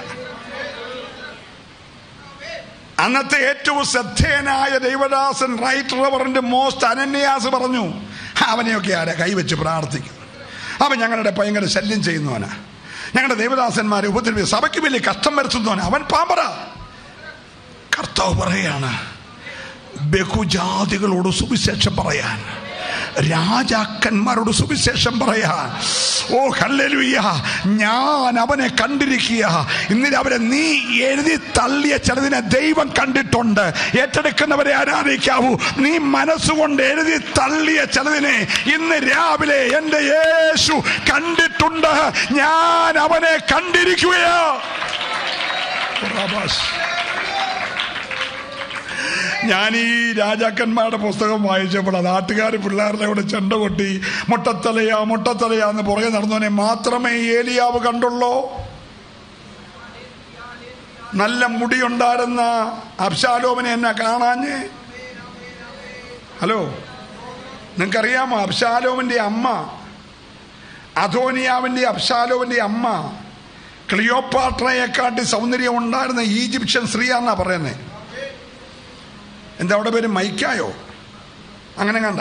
അന്നത്തെ ഏറ്റവും ശ്രദ്ധേയനായ ദൈവദാസൻ റൈറ്റ് റെവറൻഡ് മോസ്റ്റ് അനന്യാസ് പറഞ്ഞു അവനെയൊക്കെ ആരാ കൈവച്ച് പ്രാർത്ഥിക്കും അവൻ ഞങ്ങളുടെ ഭയങ്കര ശല്യം ചെയ്യുന്നവനാ ഞങ്ങളുടെ ദേവദാസന്മാരെ ഉപദ്രവി സഭയ്ക്ക് വലിയ കഷ്ടം വരുത്തുന്നവനാ അവൻ പാമ്പറ കർത്താവ് പറയാണ് ബഹുജാതികളോട് സുവിശേഷം പറയാൻ രാജാക്കന്മാരോട് സുവിശേഷം പറയാൻ ഓ ഹല്ലേലൂയ ഞാൻ അവനെ കണ്ടിരിക്കുക ഇന്നിന് അവരെ നീ എഴുതി തള്ളിയ ചിലതിനെ ദൈവം കണ്ടിട്ടുണ്ട് ഏറ്റെടുക്കുന്നവരെ ആരാധിക്കാവൂ നീ മനസ്സുകൊണ്ട് എഴുതി തള്ളിയ ചിലതിനെ ഇന്ന് രാവിലെ എൻ്റെ യേശു കണ്ടിട്ടുണ്ട് ഞാൻ അവനെ കണ്ടിരിക്കുകയാ റബാസ്. ഞാൻ ഈ രാജാക്കന്മാരുടെ പുസ്തകം വായിച്ചപ്പോൾ നാട്ടുകാർ പിള്ളേരുടെ കൂടെ ചെണ്ട കൊട്ടി മുട്ടത്തലയാ മുട്ടത്തലയാ എന്ന് പുറകെ നടന്നവനെ മാത്രമേ ഏലിയാവ് കണ്ടുള്ളൂ നല്ല മുടിയുണ്ടായിരുന്ന അബ്ശാലോമിനെ എന്നെ കാണാഞ്ഞ് ഹലോ നിങ്ങൾക്കറിയാമോ അബ്ശാലോമിന്റെ അമ്മ അധോനിയാവിന്റെ അബ്ശാലോമിന്റെ അമ്മ ക്ലിയോപാട്രയെക്കാട്ടി സൗന്ദര്യം ഉണ്ടായിരുന്ന ഈജിപ്ഷ്യൻ സ്ത്രീയാന്നാ പറയുന്നത് എന്താ അവിടെ പേര് മൈക്കായോ അങ്ങനെ കണ്ട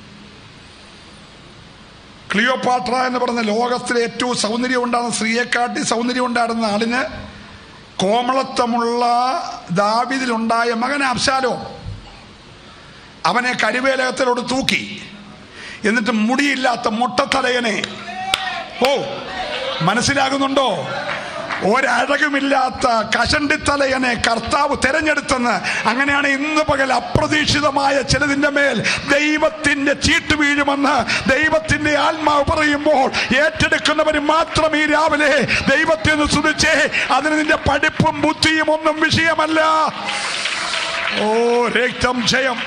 ക്ലിയോപാട്ര എന്ന് പറഞ്ഞ ലോകത്തിലെ ഏറ്റവും സൗന്ദര്യം ഉണ്ടാകുന്ന സ്ത്രീയെക്കാട്ടി സൗന്ദര്യം ഉണ്ടായിരുന്ന ആളിന് കോമളത്വമുള്ള ദാവിദിലുണ്ടായ മകൻ അബ്ശാലോ അവനെ കരുവേലകത്തിലോട് തൂക്കി എന്നിട്ട് മുടിയില്ലാത്ത മുട്ടത്തലയനെ ഓ മനസ്സിലാകുന്നുണ്ടോ ഒരഴകുമില്ലാത്ത കഷണ്ടിത്തലയനെ കർത്താവ് തെരഞ്ഞെടുത്തെന്ന് അങ്ങനെയാണ് ഇന്ന് പകൽ അപ്രതീക്ഷിതമായ ചിലതിന്റെ മേൽ ദൈവത്തിന്റെ ചീട്ട് വീഴുമെന്ന് ദൈവത്തിന്റെ ആത്മാവ് പറയുമ്പോൾ ഏറ്റെടുക്കുന്നവർ മാത്രം ഈ രാവിലെ ദൈവത്തെ ഒന്ന് സ്തുതിച്ചേ അതിന് നിന്റെ പഠിപ്പും ബുദ്ധിയും ഒന്നും വിഷയമല്ല ഓ രക്തം ജയം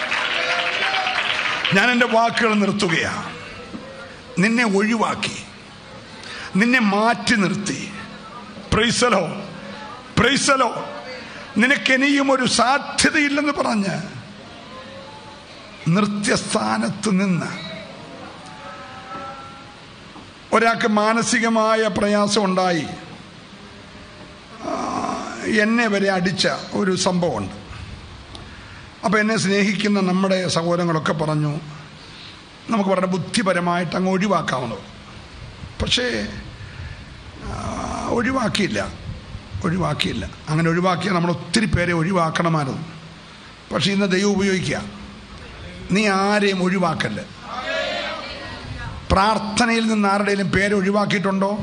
ഞാൻ എൻ്റെ വാക്കുകൾ നിർത്തുകയാണ് നിന്നെ ഒഴിവാക്കി നിന്നെ മാറ്റി നിർത്തി പ്രൈസലോ പ്രൈസലോ നിനക്ക് ഇനിയും ഒരു സാധ്യതയില്ലെന്ന് പറഞ്ഞ് നൃത്യസ്ഥാനത്ത് നിന്ന് ഒരാൾക്ക് മാനസികമായ പ്രയാസം ഉണ്ടായി ആ, എന്നെ വരെ അടിച്ച ഒരു സംഭവമുണ്ട് അപ്പോൾ എന്നെ സ്നേഹിക്കുന്ന നമ്മുടെ സഹോദരങ്ങളൊക്കെ പറഞ്ഞു നമുക്ക് വളരെ ബുദ്ധിപരമായിട്ട് അങ്ങ് ഒഴിവാക്കാവുന്നത് പക്ഷേ ആ, ഒഴിവാക്കിയില്ല ഒഴിവാക്കിയില്ല അങ്ങനെ ഒഴിവാക്കിയാൽ നമ്മൾ ഒത്തിരി പേരെ ഒഴിവാക്കണമായിരുന്നു പക്ഷെ ഇന്ന് ദൈവം ഉപയോഗിക്കുക നീ ആരെയും ഒഴിവാക്കല്ല പ്രാർത്ഥനയിൽ നിന്ന് ആരുടെയും പേര് ഒഴിവാക്കിയിട്ടുണ്ടോ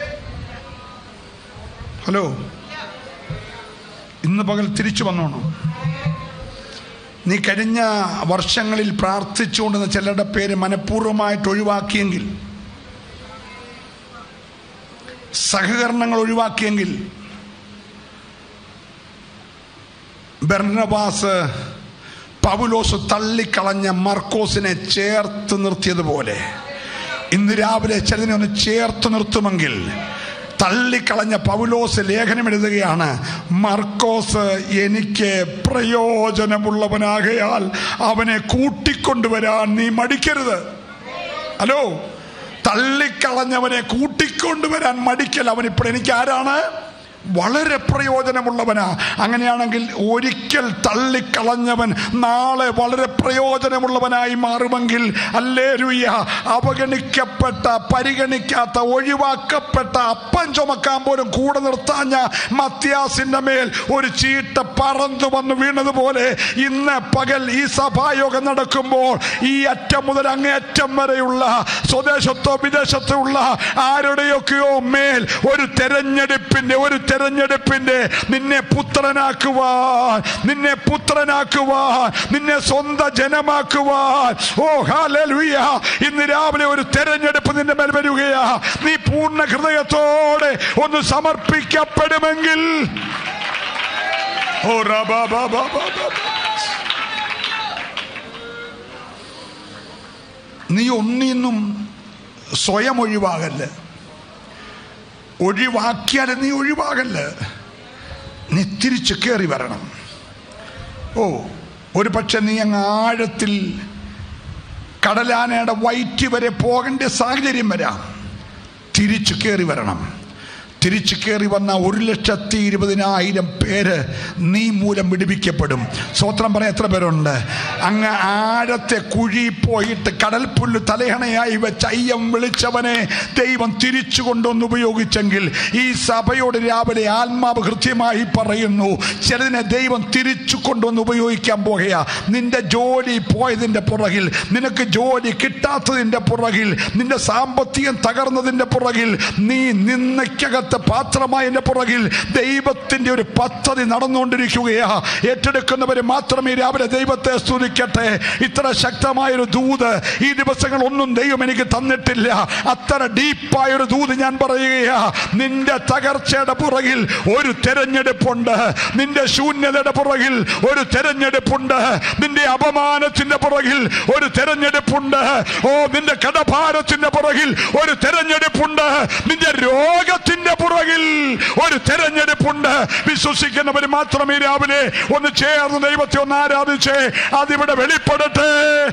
ഹലോ ഇന്ന് പകൽ തിരിച്ചു വന്നോണം നീ കഴിഞ്ഞ വർഷങ്ങളിൽ പ്രാർത്ഥിച്ചുകൊണ്ടുന്ന ചിലരുടെ പേര് മനഃപൂർവ്വമായിട്ട് ഒഴിവാക്കിയെങ്കിൽ സഹകരണങ്ങൾ ഒഴിവാക്കിയെങ്കിൽ ബർണബാസ് പൗലോസ് തള്ളിക്കളഞ്ഞ മർക്കോസിനെ ചേർത്ത് നിർത്തിയതുപോലെ ഇന്ന് രാവിലെ ചിലതിനെ ഒന്ന് ചേർത്ത് നിർത്തുമെങ്കിൽ തള്ളിക്കളഞ്ഞ പൗലോസ് ലേഖനം എഴുതുകയാണ് മർക്കോസ് എനിക്ക് പ്രയോജനമുള്ളവനാകയാൽ അവനെ കൂട്ടിക്കൊണ്ടുവരാൻ നീ മടിക്കരുത് ഹലോ തള്ളിക്കളഞ്ഞവനെ കൂട്ടിക്കൊണ്ടുവരാൻ മടിക്കൽ അവൻ ഇപ്പോൾ എനിക്ക് ആരാണ് വളരെ പ്രയോജനമുള്ളവനാ അങ്ങനെയാണെങ്കിൽ ഒരിക്കൽ തള്ളിക്കളഞ്ഞവൻ നാളെ വളരെ പ്രയോജനമുള്ളവനായി മാറുമെങ്കിൽ അല്ലേ രുയ്യ അവഗണിക്കപ്പെട്ട പരിഗണിക്കാത്ത ഒഴിവാക്കപ്പെട്ട അപ്പം ചുമക്കാൻ പോലും കൂടെ നിർത്താഞ്ഞ മത്യാസിന്റെ മേൽ ഒരു ചീട്ട പറന്നു വന്ന് വീണതുപോലെ ഇന്ന് പകൽ ഈ സഭായോഗം നടക്കുമ്പോൾ ഈ അറ്റം മുതൽ അങ്ങേയറ്റം വരെയുള്ള സ്വദേശത്തോ വിദേശത്തോ ഉള്ള ആരുടെയൊക്കെയോ മേൽ ഒരു തെരഞ്ഞെടുപ്പിന്റെ ഒരു തെരഞ്ഞെടുപ്പിന്റെ നിന്നെ പുത്രനാക്കുവാൻ നിന്നെ പുത്രനാക്കുവാൻ നിന്നെ സ്വന്തം ജനമാക്കുവാൻ ഓ ഹാലലുയ ഇന്ന് രാവിലെ ഒരു തെരഞ്ഞെടുപ്പ് നിന്റെ മേൽ വരികയാ നീ പൂർണ്ണ ഹൃദയത്തോടെ ഒന്ന് സമർപ്പിക്കപ്പെടുമെങ്കിൽ ഓ റബാ ബാ ബാ ബാ ബാ. നീ ഒന്നിന്നും സ്വയം ഒഴിവാകല്ലേ ഒഴിവാക്കിയാൽ നീ ഒഴിവാകല്ല നീ തിരിച്ചു കയറി വരണം ഓ ഒരു പക്ഷെ നീ അങ്ങ് ആഴത്തിൽ കടലാനയുടെ വയറ്റ് വരെ പോകേണ്ട സാഹചര്യം വരാം തിരിച്ചു കയറി വരണം തിരിച്ചു കയറി വന്ന ഒരു ലക്ഷത്തി ഇരുപതിനായിരം പേര് നീ മൂലം വിടുവിക്കപ്പെടും സ്വത്രം പറയാൻ എത്ര പേരുണ്ട് അങ്ങ് ആഴത്തെ കുഴി പോയിട്ട് കടൽ പുല്ല് തലയണയായി വെച്ച് അയ്യം വിളിച്ചവനെ ദൈവം തിരിച്ചു കൊണ്ടുവന്ന് ഉപയോഗിച്ചെങ്കിൽ ഈ സഭയോട് രാവിലെ ആത്മാവ് കൃത്യമായി പറയുന്നു ചിലതിനെ ദൈവം തിരിച്ചു കൊണ്ടുവന്ന് ഉപയോഗിക്കാൻ പോകുക നിന്റെ ജോലി പോയതിൻ്റെ പുറകിൽ നിനക്ക് ജോലി കിട്ടാത്തതിൻ്റെ പുറകിൽ നിന്റെ സാമ്പത്തികം തകർന്നതിൻ്റെ പുറകിൽ നീ നിന്നയ്ക്കകത്ത് പാത്രമായതിൻ്റെ പുറകിൽ ദൈവത്തിൻ്റെ ഒരു പദ്ധതി നടന്നുകൊണ്ടിരിക്കുകയാ ഏറ്റെടുക്കുന്നവർ മാത്രമേ രാവിലെ ദൈവത്തെ സ്തുതിക്കട്ടെ ഇത്ര ശക്തമായൊരു ദൂത് ഈ ദിവസങ്ങൾ ഒന്നും ദൈവം എനിക്ക് തന്നിട്ടില്ല അത്ര ഡീപ്പായൊരു ദൂത് ഞാൻ പറയുകയാ നിന്റെ തകർച്ചയുടെ പുറകിൽ ഒരു തെരഞ്ഞെടുപ്പുണ്ട് നിന്റെ ശൂന്യതയുടെ പുറകിൽ ഒരു തെരഞ്ഞെടുപ്പുണ്ട് നിന്റെ അപമാനത്തിന്റെ പുറകിൽ ഒരു തെരഞ്ഞെടുപ്പുണ്ട് ഓ നിന്റെ കടഭാരത്തിന്റെ പുറകിൽ ഒരു തെരഞ്ഞെടുപ്പുണ്ട് നിന്റെ രോഗത്തിന്റെ പുറകിൽ ഒരു തെരഞ്ഞെടുപ്പുണ്ട് വിശ്വസിക്കുന്നവർ മാത്രമേ രാവിലെ ഒന്ന് ചേർന്ന് ദൈവത്തെ ഒന്ന് ആരാധിച്ച് അതിവിടെ വെളിപ്പെടട്ടെ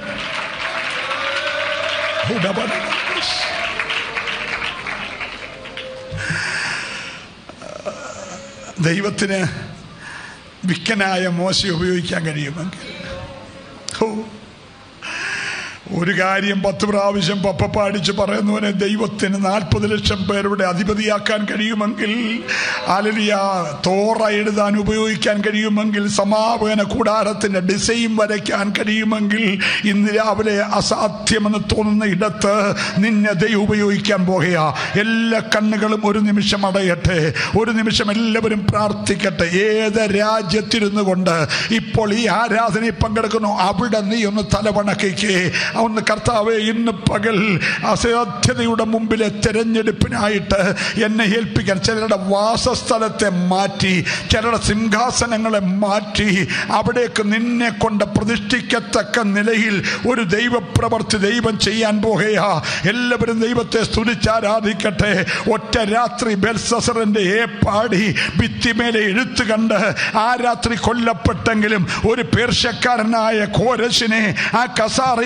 ദൈവത്തിന് വിക്കനായ മോശ ഉപയോഗിക്കാൻ കഴിയുമെങ്കിൽ ഓ ഒരു കാര്യം പത്ത് പ്രാവശ്യം പപ്പ പാടിച്ച് പറയുന്നവനെ ദൈവത്തിന് നാൽപ്പത് ലക്ഷം പേരുടെ അധിപതിയാക്കാൻ കഴിയുമെങ്കിൽ അലലിയ തോറ എഴുതാൻ ഉപയോഗിക്കാൻ കഴിയുമെങ്കിൽ സമാപന കൂടാരത്തിന്റെ ഡിസൈൻ വരയ്ക്കാൻ കഴിയുമെങ്കിൽ ഇന്ന് രാവിലെ അസാധ്യമെന്ന് തോന്നുന്ന ഇടത്ത് നിന്നെ ദൈവം ഉപയോഗിക്കാൻ പോകുക എല്ലാ കണ്ണുകളും ഒരു നിമിഷം അടയട്ടെ ഒരു നിമിഷം എല്ലാവരും പ്രാർത്ഥിക്കട്ടെ ഏത് രാജ്യത്തിരുന്നു കൊണ്ട് ഇപ്പോൾ ഈ ആരാധനയിൽ പങ്കെടുക്കുന്നു അവിടെ നീ ഒന്ന് തലവണക്കയ്ക്ക് ഒന്ന് കർത്താവെ ഇന്ന് പകൽ അസാധ്യതയുടെ മുമ്പിലെ തെരഞ്ഞെടുപ്പിനായിട്ട് എന്നെ ഏൽപ്പിക്കാൻ ചിലരുടെ വാസസ്ഥലത്തെ മാറ്റി ചിലരുടെ സിംഹാസനങ്ങളെ മാറ്റി അവിടേക്ക് നിന്നെ കൊണ്ട് പ്രതിഷ്ഠിക്കത്തക്ക നിലയിൽ ഒരു ദൈവപ്രവർത്തി ദൈവം ചെയ്യാൻ പോകുകയാ എല്ലാവരും ദൈവത്തെ സ്തുതിച്ചാരാധിക്കട്ടെ ഒറ്റ രാത്രി ബെൽസസറിന്റെ ഏപ്പാടി ഭിത്തിമേലെ എഴുത്ത് കണ്ട് ആ രാത്രി കൊല്ലപ്പെട്ടെങ്കിലും ഒരു പേർഷ്യക്കാരനായ കോരശിനെ ആ കസാറയിൽ കൊണ്ട്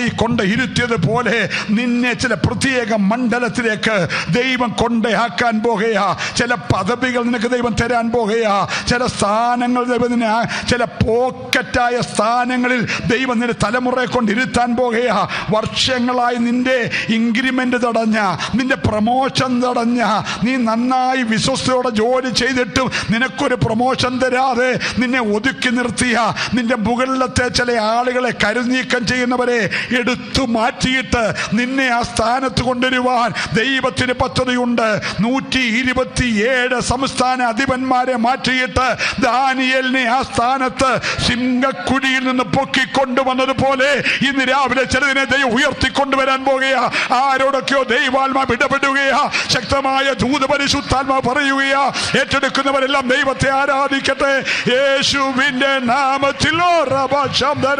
ഇരുത്തിയതുപോലെ നിന്നെ ചില പ്രത്യേക മണ്ഡലത്തിലേക്ക് ദൈവം കൊണ്ടയാക്കാൻ പോകുകയാ ചില പദവികൾ നിനക്ക് ദൈവം തരാൻ പോകുകയാ ചില സ്ഥാനങ്ങൾ ദൈവം നിന്നെ ആ- ചില പോക്കറ്റായ സ്ഥാനങ്ങളിൽ ദൈവം നിന്റെ തലമുറയെ കൊണ്ട് ഇരുത്താൻ പോകുകയാ വർഷങ്ങളായി നിന്റെ ഇൻക്രിമെന്റ് തടഞ്ഞ നിന്റെ പ്രമോഷൻ തടഞ്ഞ നീ നന്നായി വിശ്വസ്തയോടെ ജോലി ചെയ്തിട്ടും നിനക്കൊരു പ്രമോഷൻ തരാതെ നിന്നെ ഒതുക്കി നിർത്തിയ നിന്റെ മുകളിലത്തെ ചില ആളുകളെ കരുനീക്കം ചെയ്യുന്നവരെ എടുത്തു മാറ്റിയിട്ട് നിന്നെ ആ സ്ഥാനത്ത് കൊണ്ടുവരുവാൻ ദൈവത്തിന് പദ്ധതിയുണ്ട് നൂറ്റി ഇരുപത്തിയേഴ് സംസ്ഥാന അധിപന്മാരെ മാറ്റിയിട്ട് ദാനിയലിനെ ആ സ്ഥാനത്ത് സിംഹക്കുഴിയിൽ നിന്ന് പൊക്കിക്കൊണ്ടുവന്നതുപോലെ ഇന്ന് രാവിലെ ചിലതിനെ ദൈവം ഉയർത്തിക്കൊണ്ടുവരാൻ പോകുകയാ ആരോടൊക്കെയോ ദൈവാത്മാ ഇടപെടുകയാ ശക്തമായ ദൂത പരിശുദ്ധാത്മാ പറയുകയാ ഏറ്റെടുക്കുന്നവരെല്ലാം ദൈവത്തെ ആരാധിക്കട്ടെ യേശുവിന്റെ നാമത്തിലോ റബശബ്ദര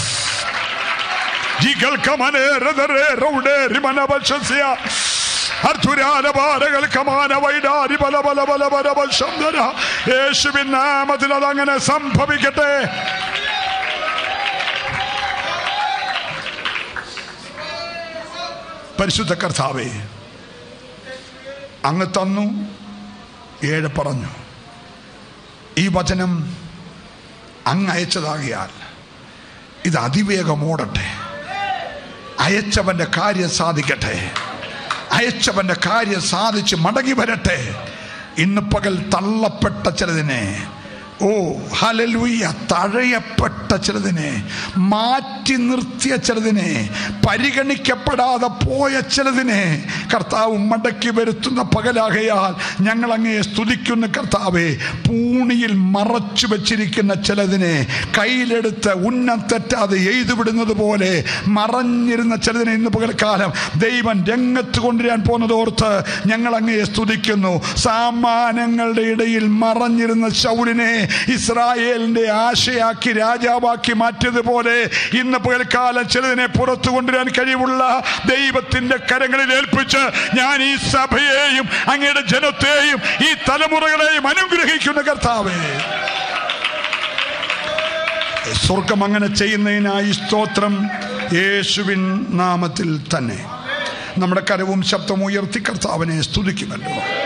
യേശുവിൻ നാമത്തിൽ അതങ്ങനെ സംഭവിക്കട്ടെ പരിശുദ്ധ കർത്താവേ അങ്ങ് തന്നു ഏഴ് പറഞ്ഞു ഈ വചനം അങ്ങ് അയച്ചതാകിയാൽ ഇത് അതിവേഗം ഓടട്ടെ അയച്ചവന്റെ കാര്യം സാധിക്കട്ടെ അയച്ചവന്റെ കാര്യം സാധിച്ച് മടങ്ങി വരട്ടെ ഇന്ന് പകൽ തള്ളപ്പെട്ട ചിലതിനെ ഓ ഹലലൂയ തഴയപ്പെട്ട ചിലതിനെ മാറ്റി നിർത്തിയ ചിലതിനെ പരിഗണിക്കപ്പെടാതെ പോയ ചിലതിനെ കർത്താവ് മടക്കി വരുത്തുന്ന പകലാകയാൽ ഞങ്ങൾ അങ്ങയെ സ്തുതിക്കുന്ന കർത്താവെ പൂണിയിൽ മറച്ചു വെച്ചിരിക്കുന്ന ചിലതിനെ കയ്യിലെടുത്ത് ഉന്നം തെറ്റാതെ എഴുതു വിടുന്നത് പോലെ മറഞ്ഞിരുന്ന ചിലതിനെ ഇന്ന് പകൽക്കാലം ദൈവം രംഗത്ത് കൊണ്ടുവരാൻ പോകുന്നത് ഓർത്ത് ഞങ്ങൾ അങ്ങയെ സ്തുതിക്കുന്നു സാമാനങ്ങളുടെ ഇടയിൽ മറഞ്ഞിരുന്ന ശൗലിനെ ഇസ്രായേലിന്റെ ആശയാക്കി രാജാവാക്കി മാറ്റിയതുപോലെ ഇന്ന് പകൽക്കാലം ചിലതിനെ പുറത്തു കൊണ്ടുവരാൻ കഴിവുള്ള ദൈവത്തിന്റെ കരങ്ങളിൽ ഏൽപ്പിച്ച് ഞാൻ ഈ സഭയെയും അങ്ങയുടെ ജനത്തെയും ഈ തലമുറകളെയും അനുഗ്രഹിക്കുന്ന കർത്താവേ സ്വർഗം അങ്ങനെ ചെയ്യുന്നതിനായി സ്തോത്രം യേശുവിൻ നാമത്തിൽ തന്നെ നമ്മുടെ കരവും ശബ്ദവും ഉയർത്തി കർത്താവിനെ സ്തുതിക്കുമല്ലോ